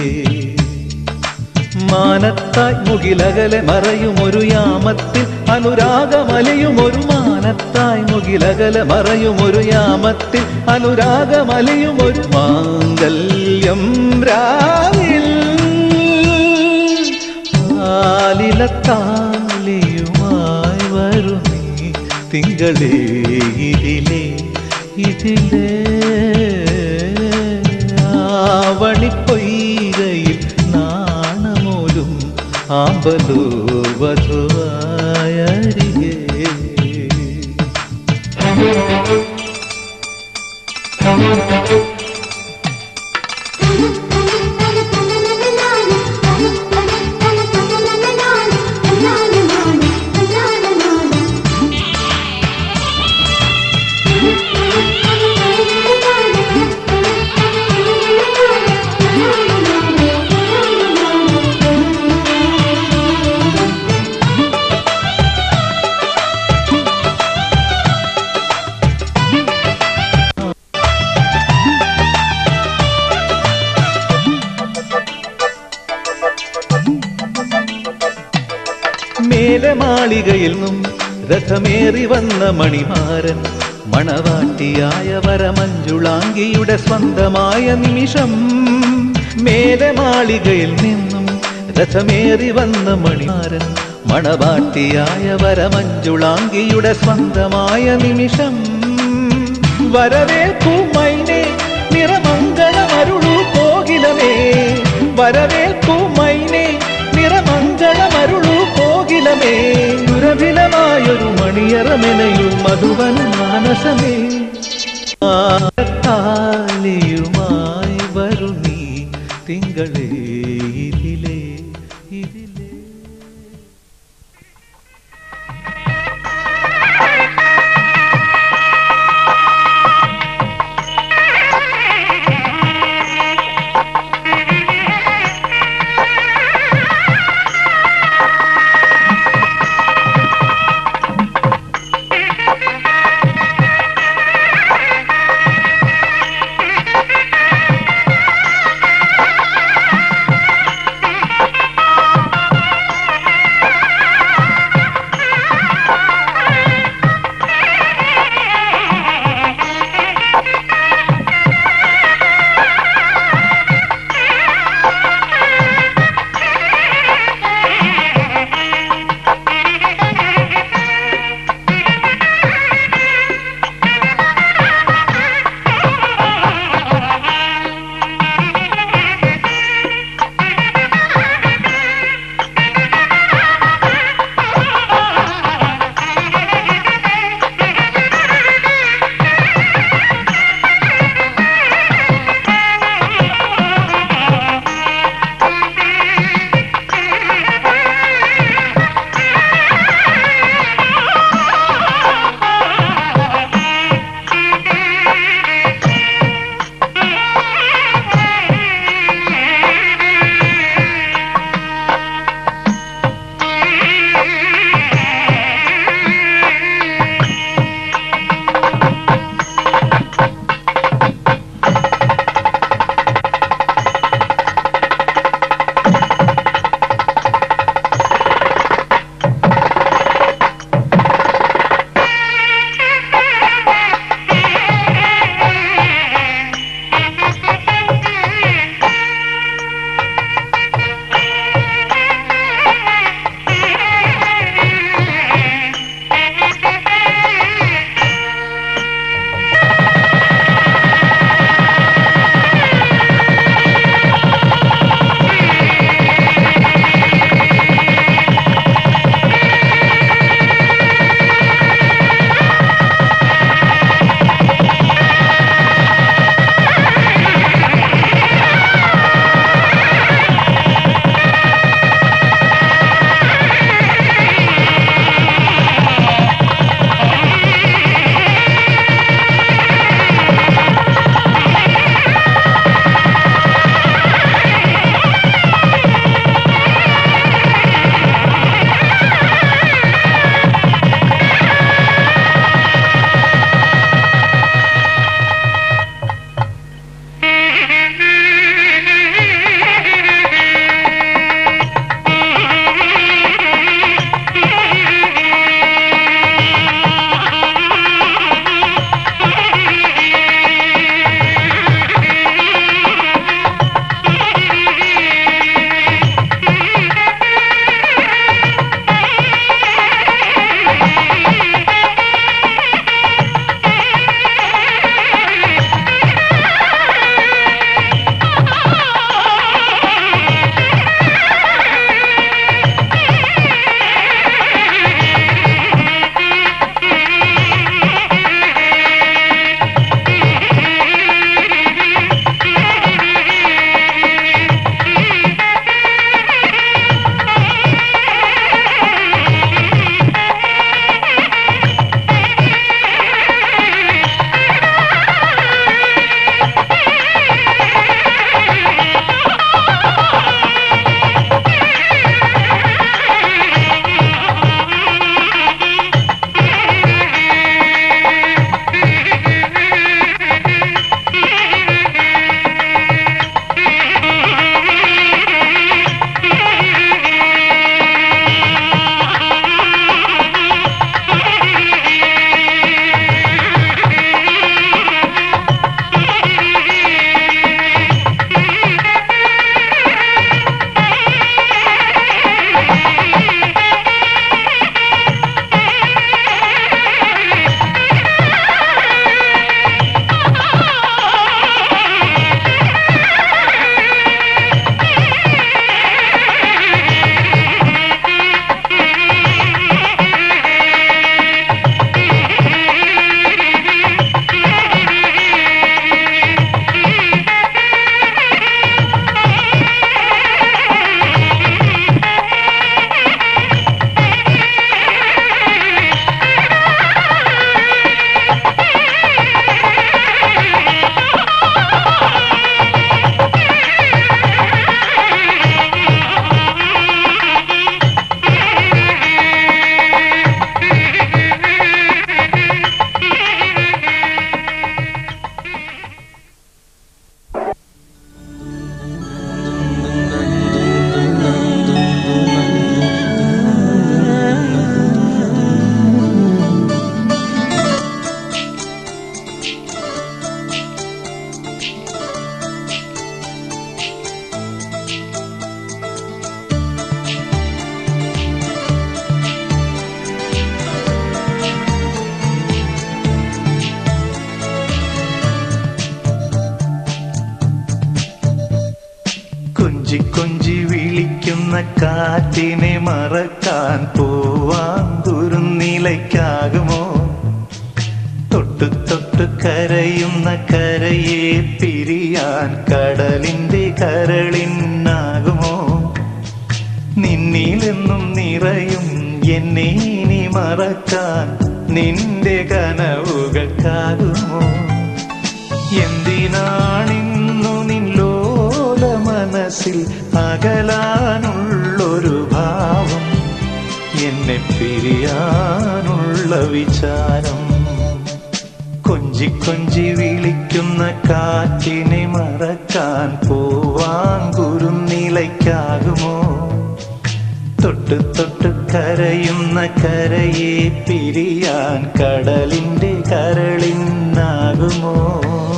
മാനത്തായി മുകിലകലെ മറയുമൊരു യാമത്തിൽ അനുരാഗമലയുമൊരു മാനത്തായി മുകിലകലെ മറയുമൊരു യാമത്തിൽ അനുരാഗമലയുമൊരു മാംഗല്യം രാവിൽ ആലിലത്താലിയുമായി വരും നീ തിങ്കളേ ഇതിലേ ഇതിലേ ആവണിപ്പൊയ്കയിൽ നാണമോലും ആമ്പലോ വധുവായരികേ മേലെ മാളികയിൽ നിന്നും രഥമേറി വന്ന മണിമാരൻ മണവാട്ടിയായ വരമഞ്ജുളാംഗിയുടെ സ്വന്തമായ നിമിഷം മേലെ മാളികയിൽ നിന്നും രഥമേറി വന്ന മണിമാരൻ മണവാട്ടിയായ വരമഞ്ജുളാങ്കിയുടെ സ്വന്തമായ നിമിഷം വരവേൽക്കൂ മൈനെ നിറമംഗളമരുളൂ കോകിലമേ വരവേൽക്കൂ മൈനെ നിറമംഗളമരുളൂ കോകിലമേ ദുരഭിലമായൊരു മണിയറമെനയും മധുവന മാനസമേ താലിയുമായി വരു നീ തിങ്കളേ ഇതിലേ ഇതിലേ കാറ്റിനെ മറക്കാൻ പൂവാങ്കുരുന്നിലയ്ക്കാകുമോ തൊട്ടു തൊട്ടു കരയുന്ന കരയെ പിരിയാൻ കടലിന്റെ കരളിനാകുമോ നിന്നിലെന്നും നിറയും എന്നെ ഇനി മറക്കാൻ നിന്റെ കനവുകൾക്കാകുമോ എന്തിനാണിന്നു നിന്നോല മനസ്സിൽ അകലാനുള്ളൊരു ഭാവം എന്നെ പിരിയാനുള്ള വിചാരം കൊഞ്ചി കൊഞ്ചി വിളിക്കുന്ന കാറ്റിനെ മറക്കാൻ പോവാങ്കുരുന്നിലയ്ക്കാകുമോ തൊട്ട് തൊട്ട് കരയുന്ന കരയെ പിരിയാൻ കടലിന്റെ കരളിനാകുമോ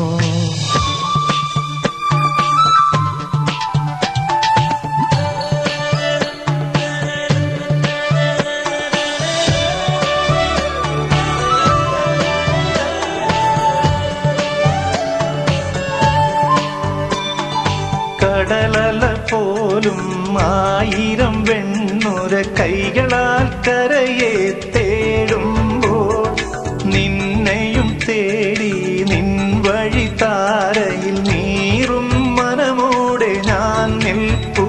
കടലല പോലും ആയിരം വെണ്ണുര കൈകളാൽ കരയെ തേടുമ്പോൾ നിന്നെയും തേടി നിൻ വഴി താരയിൽ നീറും മനമോടെ ഞാൻ നിൽപ്പൂ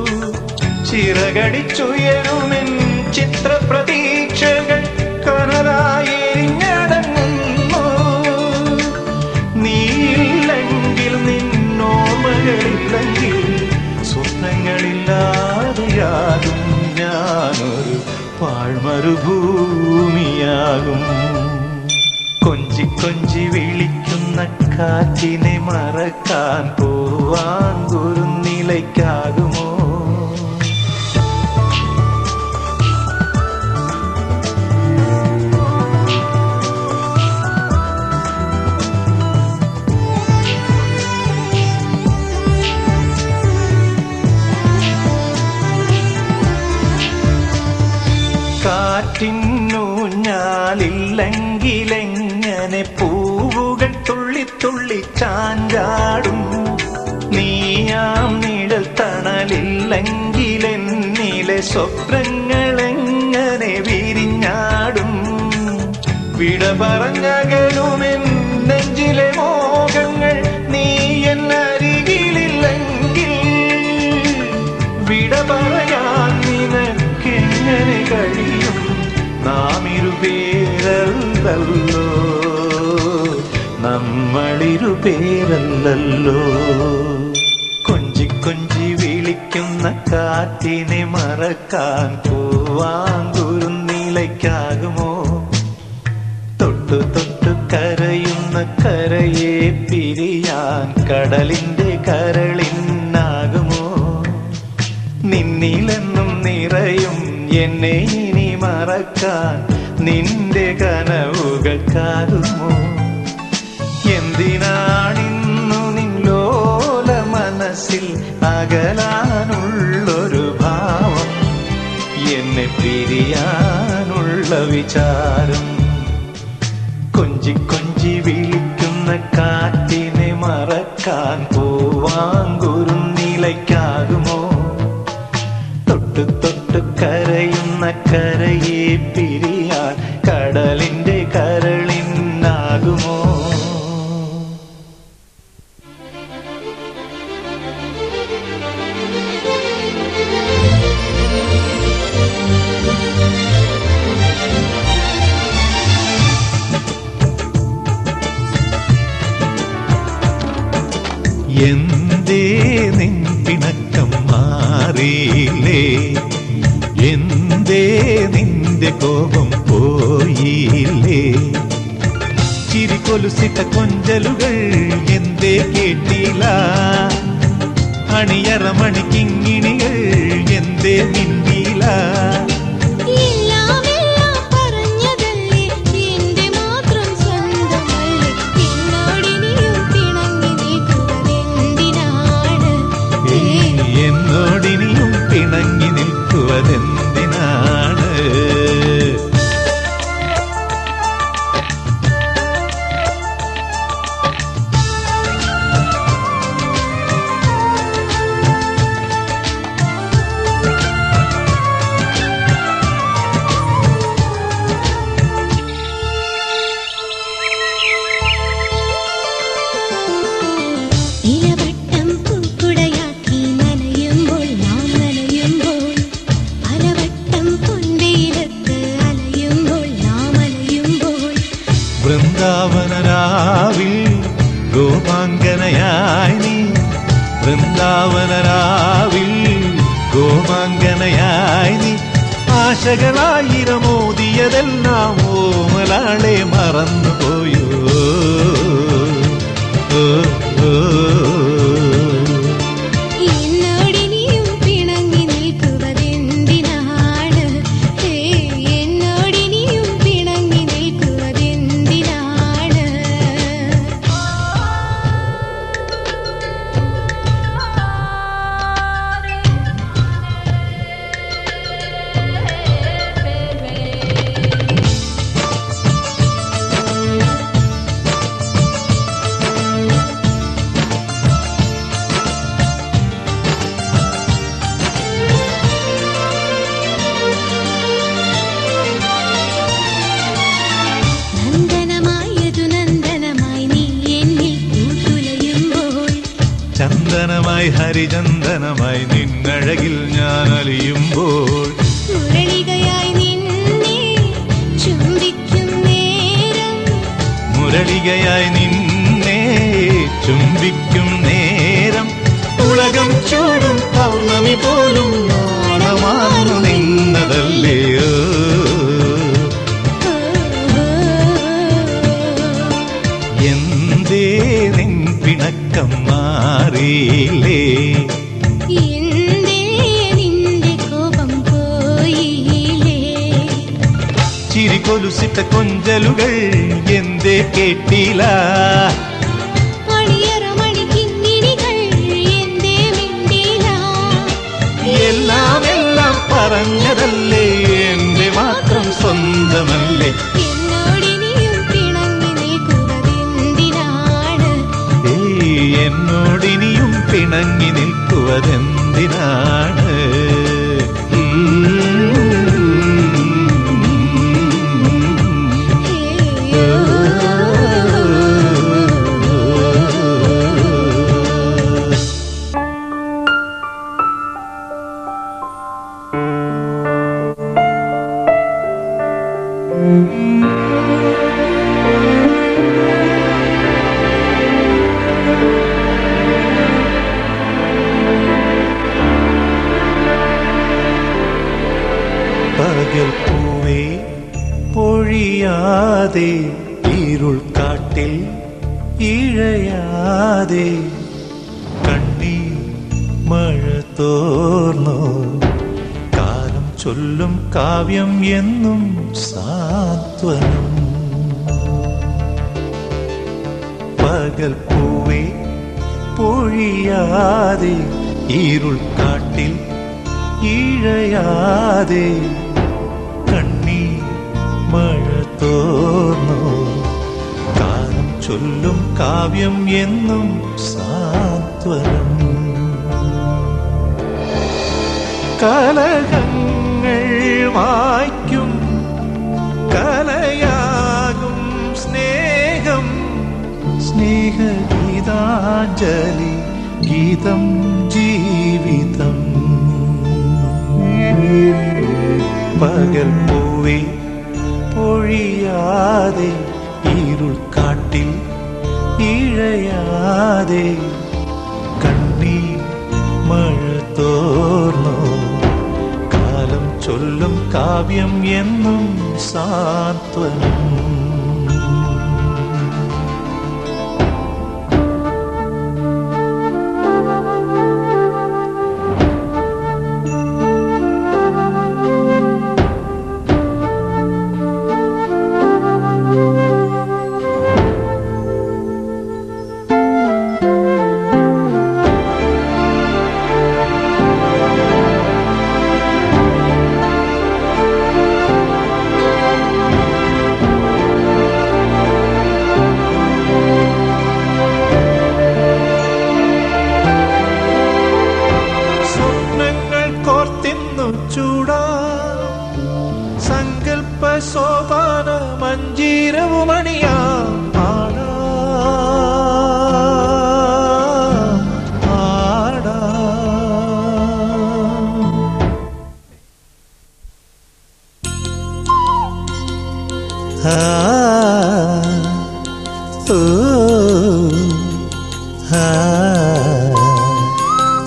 ചിറകടിച്ചുയരുമെൻ ചിത്രപ്രതീക്ഷകൾ കനലായി എരിഞ്ഞടങ്ങുന്നു നീയില്ലെങ്കിൽ നിന്നോർമ്മകളില്ലെങ്കിൽ സ്വപ്നങ്ങളില്ലാതെയാകും ഞാനൊരു പാഴ്മരുഭൂമിയാകും കൊഞ്ചി കൊഞ്ചി വിളിക്കുന്ന കാറ്റിനെ മറക്കാൻ പോവാങ്കുരുന്നിലയ്ക്കാകുമോ കാറ്റിന്നൂഞ്ഞാലില്ലെങ്കിലെങ്ങനെ പൂവുകൾ തുള്ളി തുള്ളി ചാഞ്ചാടും നീയാം നിഴൽ തണലില്ലെങ്കിലെന്നിലെ സ്വപ്നങ്ങളെങ്ങനെ വിരിഞ്ഞാടും വിട പറഞ്ഞകലുമെൻ നെഞ്ചിലെ മോഹങ്ങൾ നീ എന്നരികിലില്ലെങ്കിൽ വിട പറയാൻ നിനക്കെങ്ങനെ കഴിയും നാം ഇരുപേരല്ലോ നമ്മളിരുപേരല്ലോ കൊഞ്ചി കൊഞ്ചി വിളിക്കുന്ന കാറ്റിനെ മറക്കാൻ പോവാങ്കുരുന്നിലയ്ക്കാകുമോ തൊട്ടു തൊട്ടു കരയുന്ന കരയെ പിരിയാൻ കടലിന്റെ കരളിനാകുമോ നിന്നിലെന്നും നിറയും എന്നെ ഇനി മറക്കാൻ നിന്റെ കനവുകൾക്കാകുമോ എന്തിനാണിന്നു നിന്നോല മനസ്സിൽ അകലാനുള്ളൊരു ഭാവം എന്നെ പിരിയാനുള്ള വിചാരം കൊഞ്ചി കൊഞ്ചി വിളിക്കുന്ന കാറ്റിനെ മറക്കാൻ പോവാങ്കുരുന്നിലയ്ക്കാകുമോ തൊട്ടു തൊട്ടു കരയുന്ന കരയെ പിരിയാൻ കടലിന്റെ കരളിനാകുമോ എന്തേ നിൻ പിണക്കം മാറിയില്ലേ എന്തേ നിന്റെ കോപം പോയില്ലേ ചിരികൊലുസിട്ട കൊഞ്ചലുകൾ എന്തേ കേട്ടില്ല അണിയറ മണിക്കിങ്ങിണികൾ എന്തേ മിണ്ടിയില്ല എല്ലാം എല്ലാം പറഞ്ഞതല്ലേ എന്റെ മാത്രം സ്വന്തമല്ലേ എന്നോടിനിയും പിണങ്ങി നിൽക്കുന്നതെന്തിനാണ് ഏയ്, എന്നോടിനിയും പിണങ്ങി നിൽക്കുവതെന്തിനാണ് വൃന്ദാവനരാവിൽ ഗോമാങ്കനയായി നീ ആശകളായിരമോദിയതെല്ലാം ഓമലാളെ മറന്നുപോയോ ഓ, ഓ, ഓ. എന്നോടിനിയും പിണങ്ങി നിൽക്കുവതെന്തിനാണ് ഹേ എന്നോടിനിയും പിണങ്ങി നിൽക്കുവതെന്തിനാണ് നന്ദനമായതു നന്ദനമായി നീ എന്നിൽ കൂട്ടുലയുമ്പോൾ ചന്ദനമായി ഹരിചന്ദനമായി നിന്നഴകിൽ ഞാൻ അലിയുമ്പോൾ മുരളികയായി നിന്നെ ചുംബിക്കും നേരം മുരളികയായി നിന്നെ ചുംബിക്കും നേരം ഉലകം ചൂടും പൗർണമി പോലും നാണമാർന്നു നിന്നതല്ലയോ എന്തേ നിൻ പിണക്കം മാറിയില്ലേ എന്തേ നിന്റെ കോപം പോയില്ലേ ചിരി കൊലുസിട്ട കൊഞ്ചലുകൾ എന്തേ കേട്ടില്ല മണിയറ മണിക്കിങ്ങിണികൾ എന്തേ മിണ്ടില്ല എല്ലാം എല്ലാം പറഞ്ഞതല്ലേ എന്റെ മാത്രം സ്വന്തമല്ലേ എന്നോടിനിയും പിണങ്ങി നിൽക്കുവതെന്തിനാണ് ഏയ് എന്നോടിനിയും പിണങ്ങി നിൽക്കുവതെന്തിനാണ് പകൽ പൂവേ പൊഴിയാതെ ഇരുൾ കാട്ടിൽ ഇഴയാതെ കണ്ണീ മഴ തോർന്നോ കാലം ചൊല്ലും കാവ്യം എന്നും സാന്ത്വനം പകൽ പൂവേ പൊഴിയാതെ ഇരുൾ കാട്ടിൽ ഇഴയാതെ കണ്ണീ മഴ തോർന്നോ കാലം ചൊല്ലും കാവ്യം എന്നും സാന്ത്വനം കലഹങ്ങൾ വായിക്കും കലയാകും സ്നേഹം സ്നേഹഗീതാഞ്ജലി ഗീതം ജീവിതം പകൽ പൂവേ പൊഴിയാതെ ഇരുൾ കാട്ടിൽ ഇഴയാതെ കണ്ണീർ മഴ തോർന്നോ കാലം ചൊല്ലും കാവ്യം എന്നും സാന്ത്വനം സ്വപ്നങ്ങൾ കോർത്തിന്നു ചൂടാ സങ്കൽപ്പ സോപാന മഞ്ജീരവുമണിയാ ആടാ ആടാ ആ ഓ ആ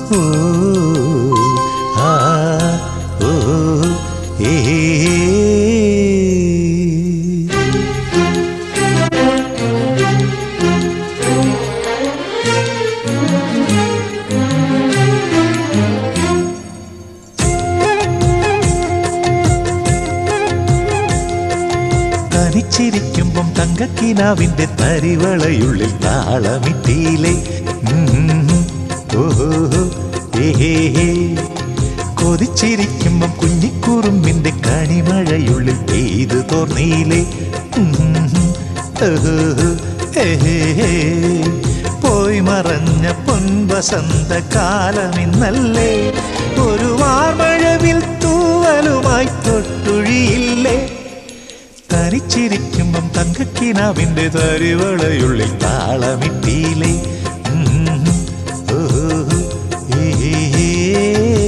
തങ്കക്കിനാവിന്റെ തരിവളയുള്ളിൽ താളമിട്ടിയിലെ ഉം, ഓഹോ ഏഹേ കൊതിച്ചിരിക്കുമ്പം കുഞ്ഞിക്കുറുമ്പിന്റെ കണിമഴയുള്ളിൽ പെയ്തു തോർന്നീലേ ഉം, ഓഹോ ഏഹേ പോയി മറഞ്ഞ പൊൻവസന്ത കാലമിന്നല്ലേ ഒരു വാർമഴവിൽ തൂവലുമായി തൊട്ടുഴിയില്ലേ തനിച്ചിരിക്കുമ്പം തങ്കക്കിനാവിന്റെ തരിവളയുള്ളിൽ താളമിട്ടിയില്ലേ ഉം, ഓ, ഏ, ഏ, ഏ.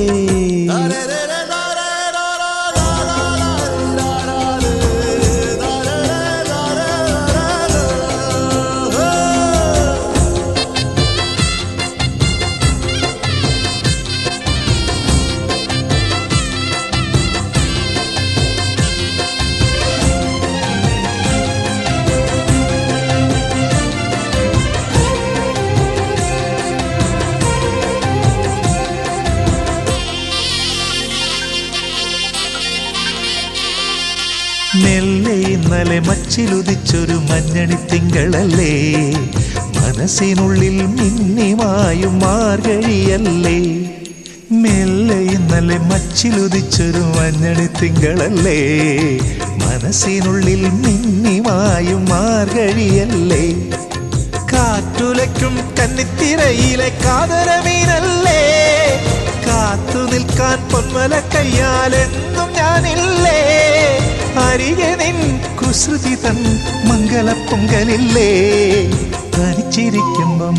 മെല്ലെ ഇന്നലെ മച്ചിലുദിച്ചൊരു മഞ്ഞണി തിങ്കളല്ലേ മനസ്സിനുള്ളിൽ മിന്നിമായും മാർഗഴിയല്ലേ മെല്ലെ ഇന്നലെ മച്ചിലുദിച്ചൊരു മഞ്ഞണി തിങ്കളല്ലേ മനസ്സിനുള്ളിൽ മിന്നിമായും മാർഗഴിയല്ലേ കാറ്റുലയ്ക്കും കന്നിത്തിരയിലെ കാതരമീനല്ലേ കാത്തു നിൽക്കാൻ പൊന്മല കയ്യാലെന്നും ഞാനില്ലേ അരികെ നിൻ കുസൃതി തൻ മംഗള പൊങ്കലില്ലേ തനിച്ചിരിക്കുമ്പം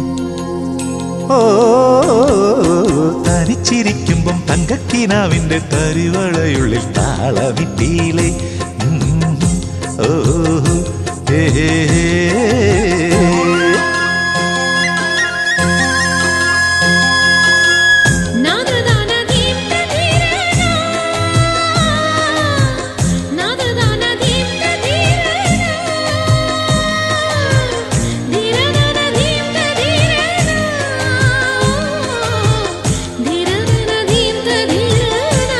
ഓ തനിച്ചിരിക്കുമ്പം തങ്കക്കിനാവിന്റെ തരിവളയുള്ളിൽ താളമിട്ടിയിലെ ഉം, ഓ ഏ, ഏ, ഏ. നാദദാന ദീപ്ത ധീരന നാദദാന ദീപ്ത ധീരന ധീരന ദീപ്ത ധീരന ധീരന ദീപ്ത ധീരന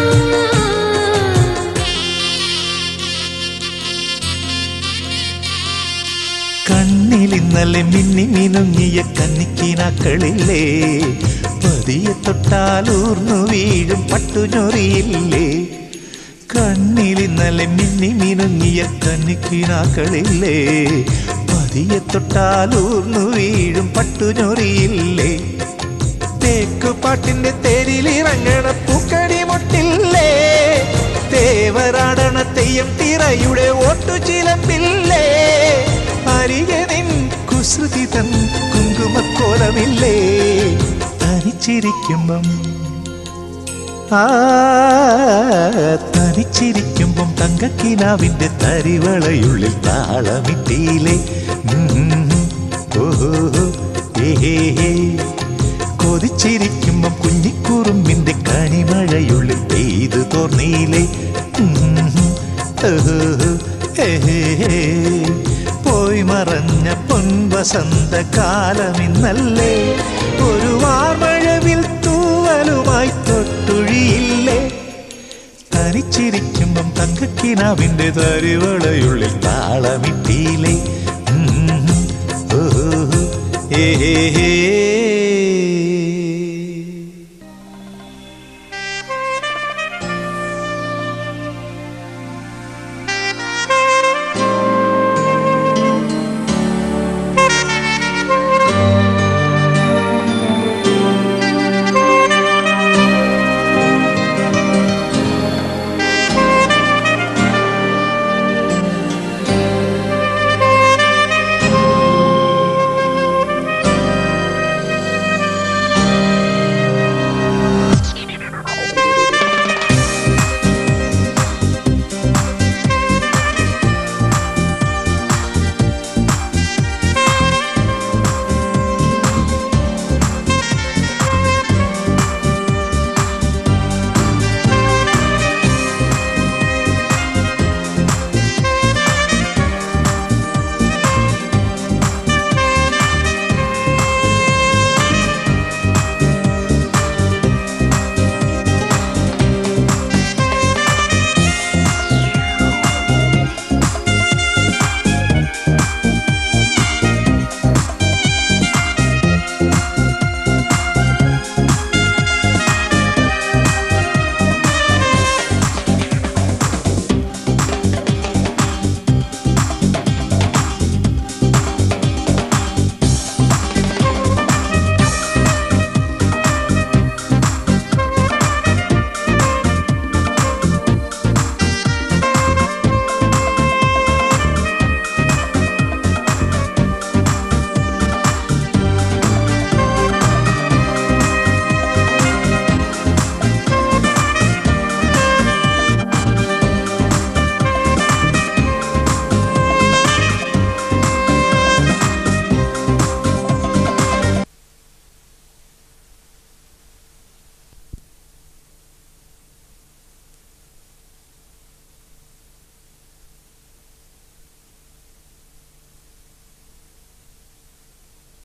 കണ്ണിൽ ഇന്നലെ മിന്നി മിനുങ്ങിയ കന്നിക്കിനാക്കളില്ലേ പതിയെ തൊട്ടാലൂർന്നു വീഴും പട്ടുചൊറിയില്ലേ കണ്ണിൽ ഇന്നലെ മിന്നി മിനുങ്ങിയ കന്നിക്കിനാക്കളില്ലേ പതിയെ തൊട്ടാലൂർന്നു വീഴും പട്ടുചൊറിയില്ലേ തേക്ക് പാട്ടിന്റെ തേരിലിറങ്ങണ പൂക്കടി മുട്ടില്ലേ തേവരാടണ തെയ്യം തിറയുടെ ഓട്ടു ചിലമ്പില്ലേ അരികെ നിൻ കുസൃതി തൻ കുങ്കുമക്കോലമില്ലേ തനിച്ചിരിക്കുമ്പം ആ തനിച്ചിരിക്കുമ്പം തങ്കക്കിനാവിന്റെ തരിവളയുള്ളിൽ താളമിട്ടിയിലെ ഉം, ഓഹോ ഏ ഏ. കൊതിച്ചിരിക്കുമ്പം കുഞ്ഞിക്കുറുമ്പിന്റെ കണിമഴയുള്ളിൽ പെയ്തു തോർന്നീലേ ഉം, ഓഹോ ഏ ഏ. പോയി മറഞ്ഞ പൊൻവസന്ത കാലമിന്നല്ലേ ഒരു വാർമഴവിൽ തൂവലുമായി തൊട്ടുഴിയില്ലേ തനിച്ചിരിക്കുമ്പം തങ്കക്കിനാവിന്റെ തരിവളയുള്ളിൽ താളമിട്ടിയില്ലേ ഉം, ഓ, ഏ, ഏ, ഏ.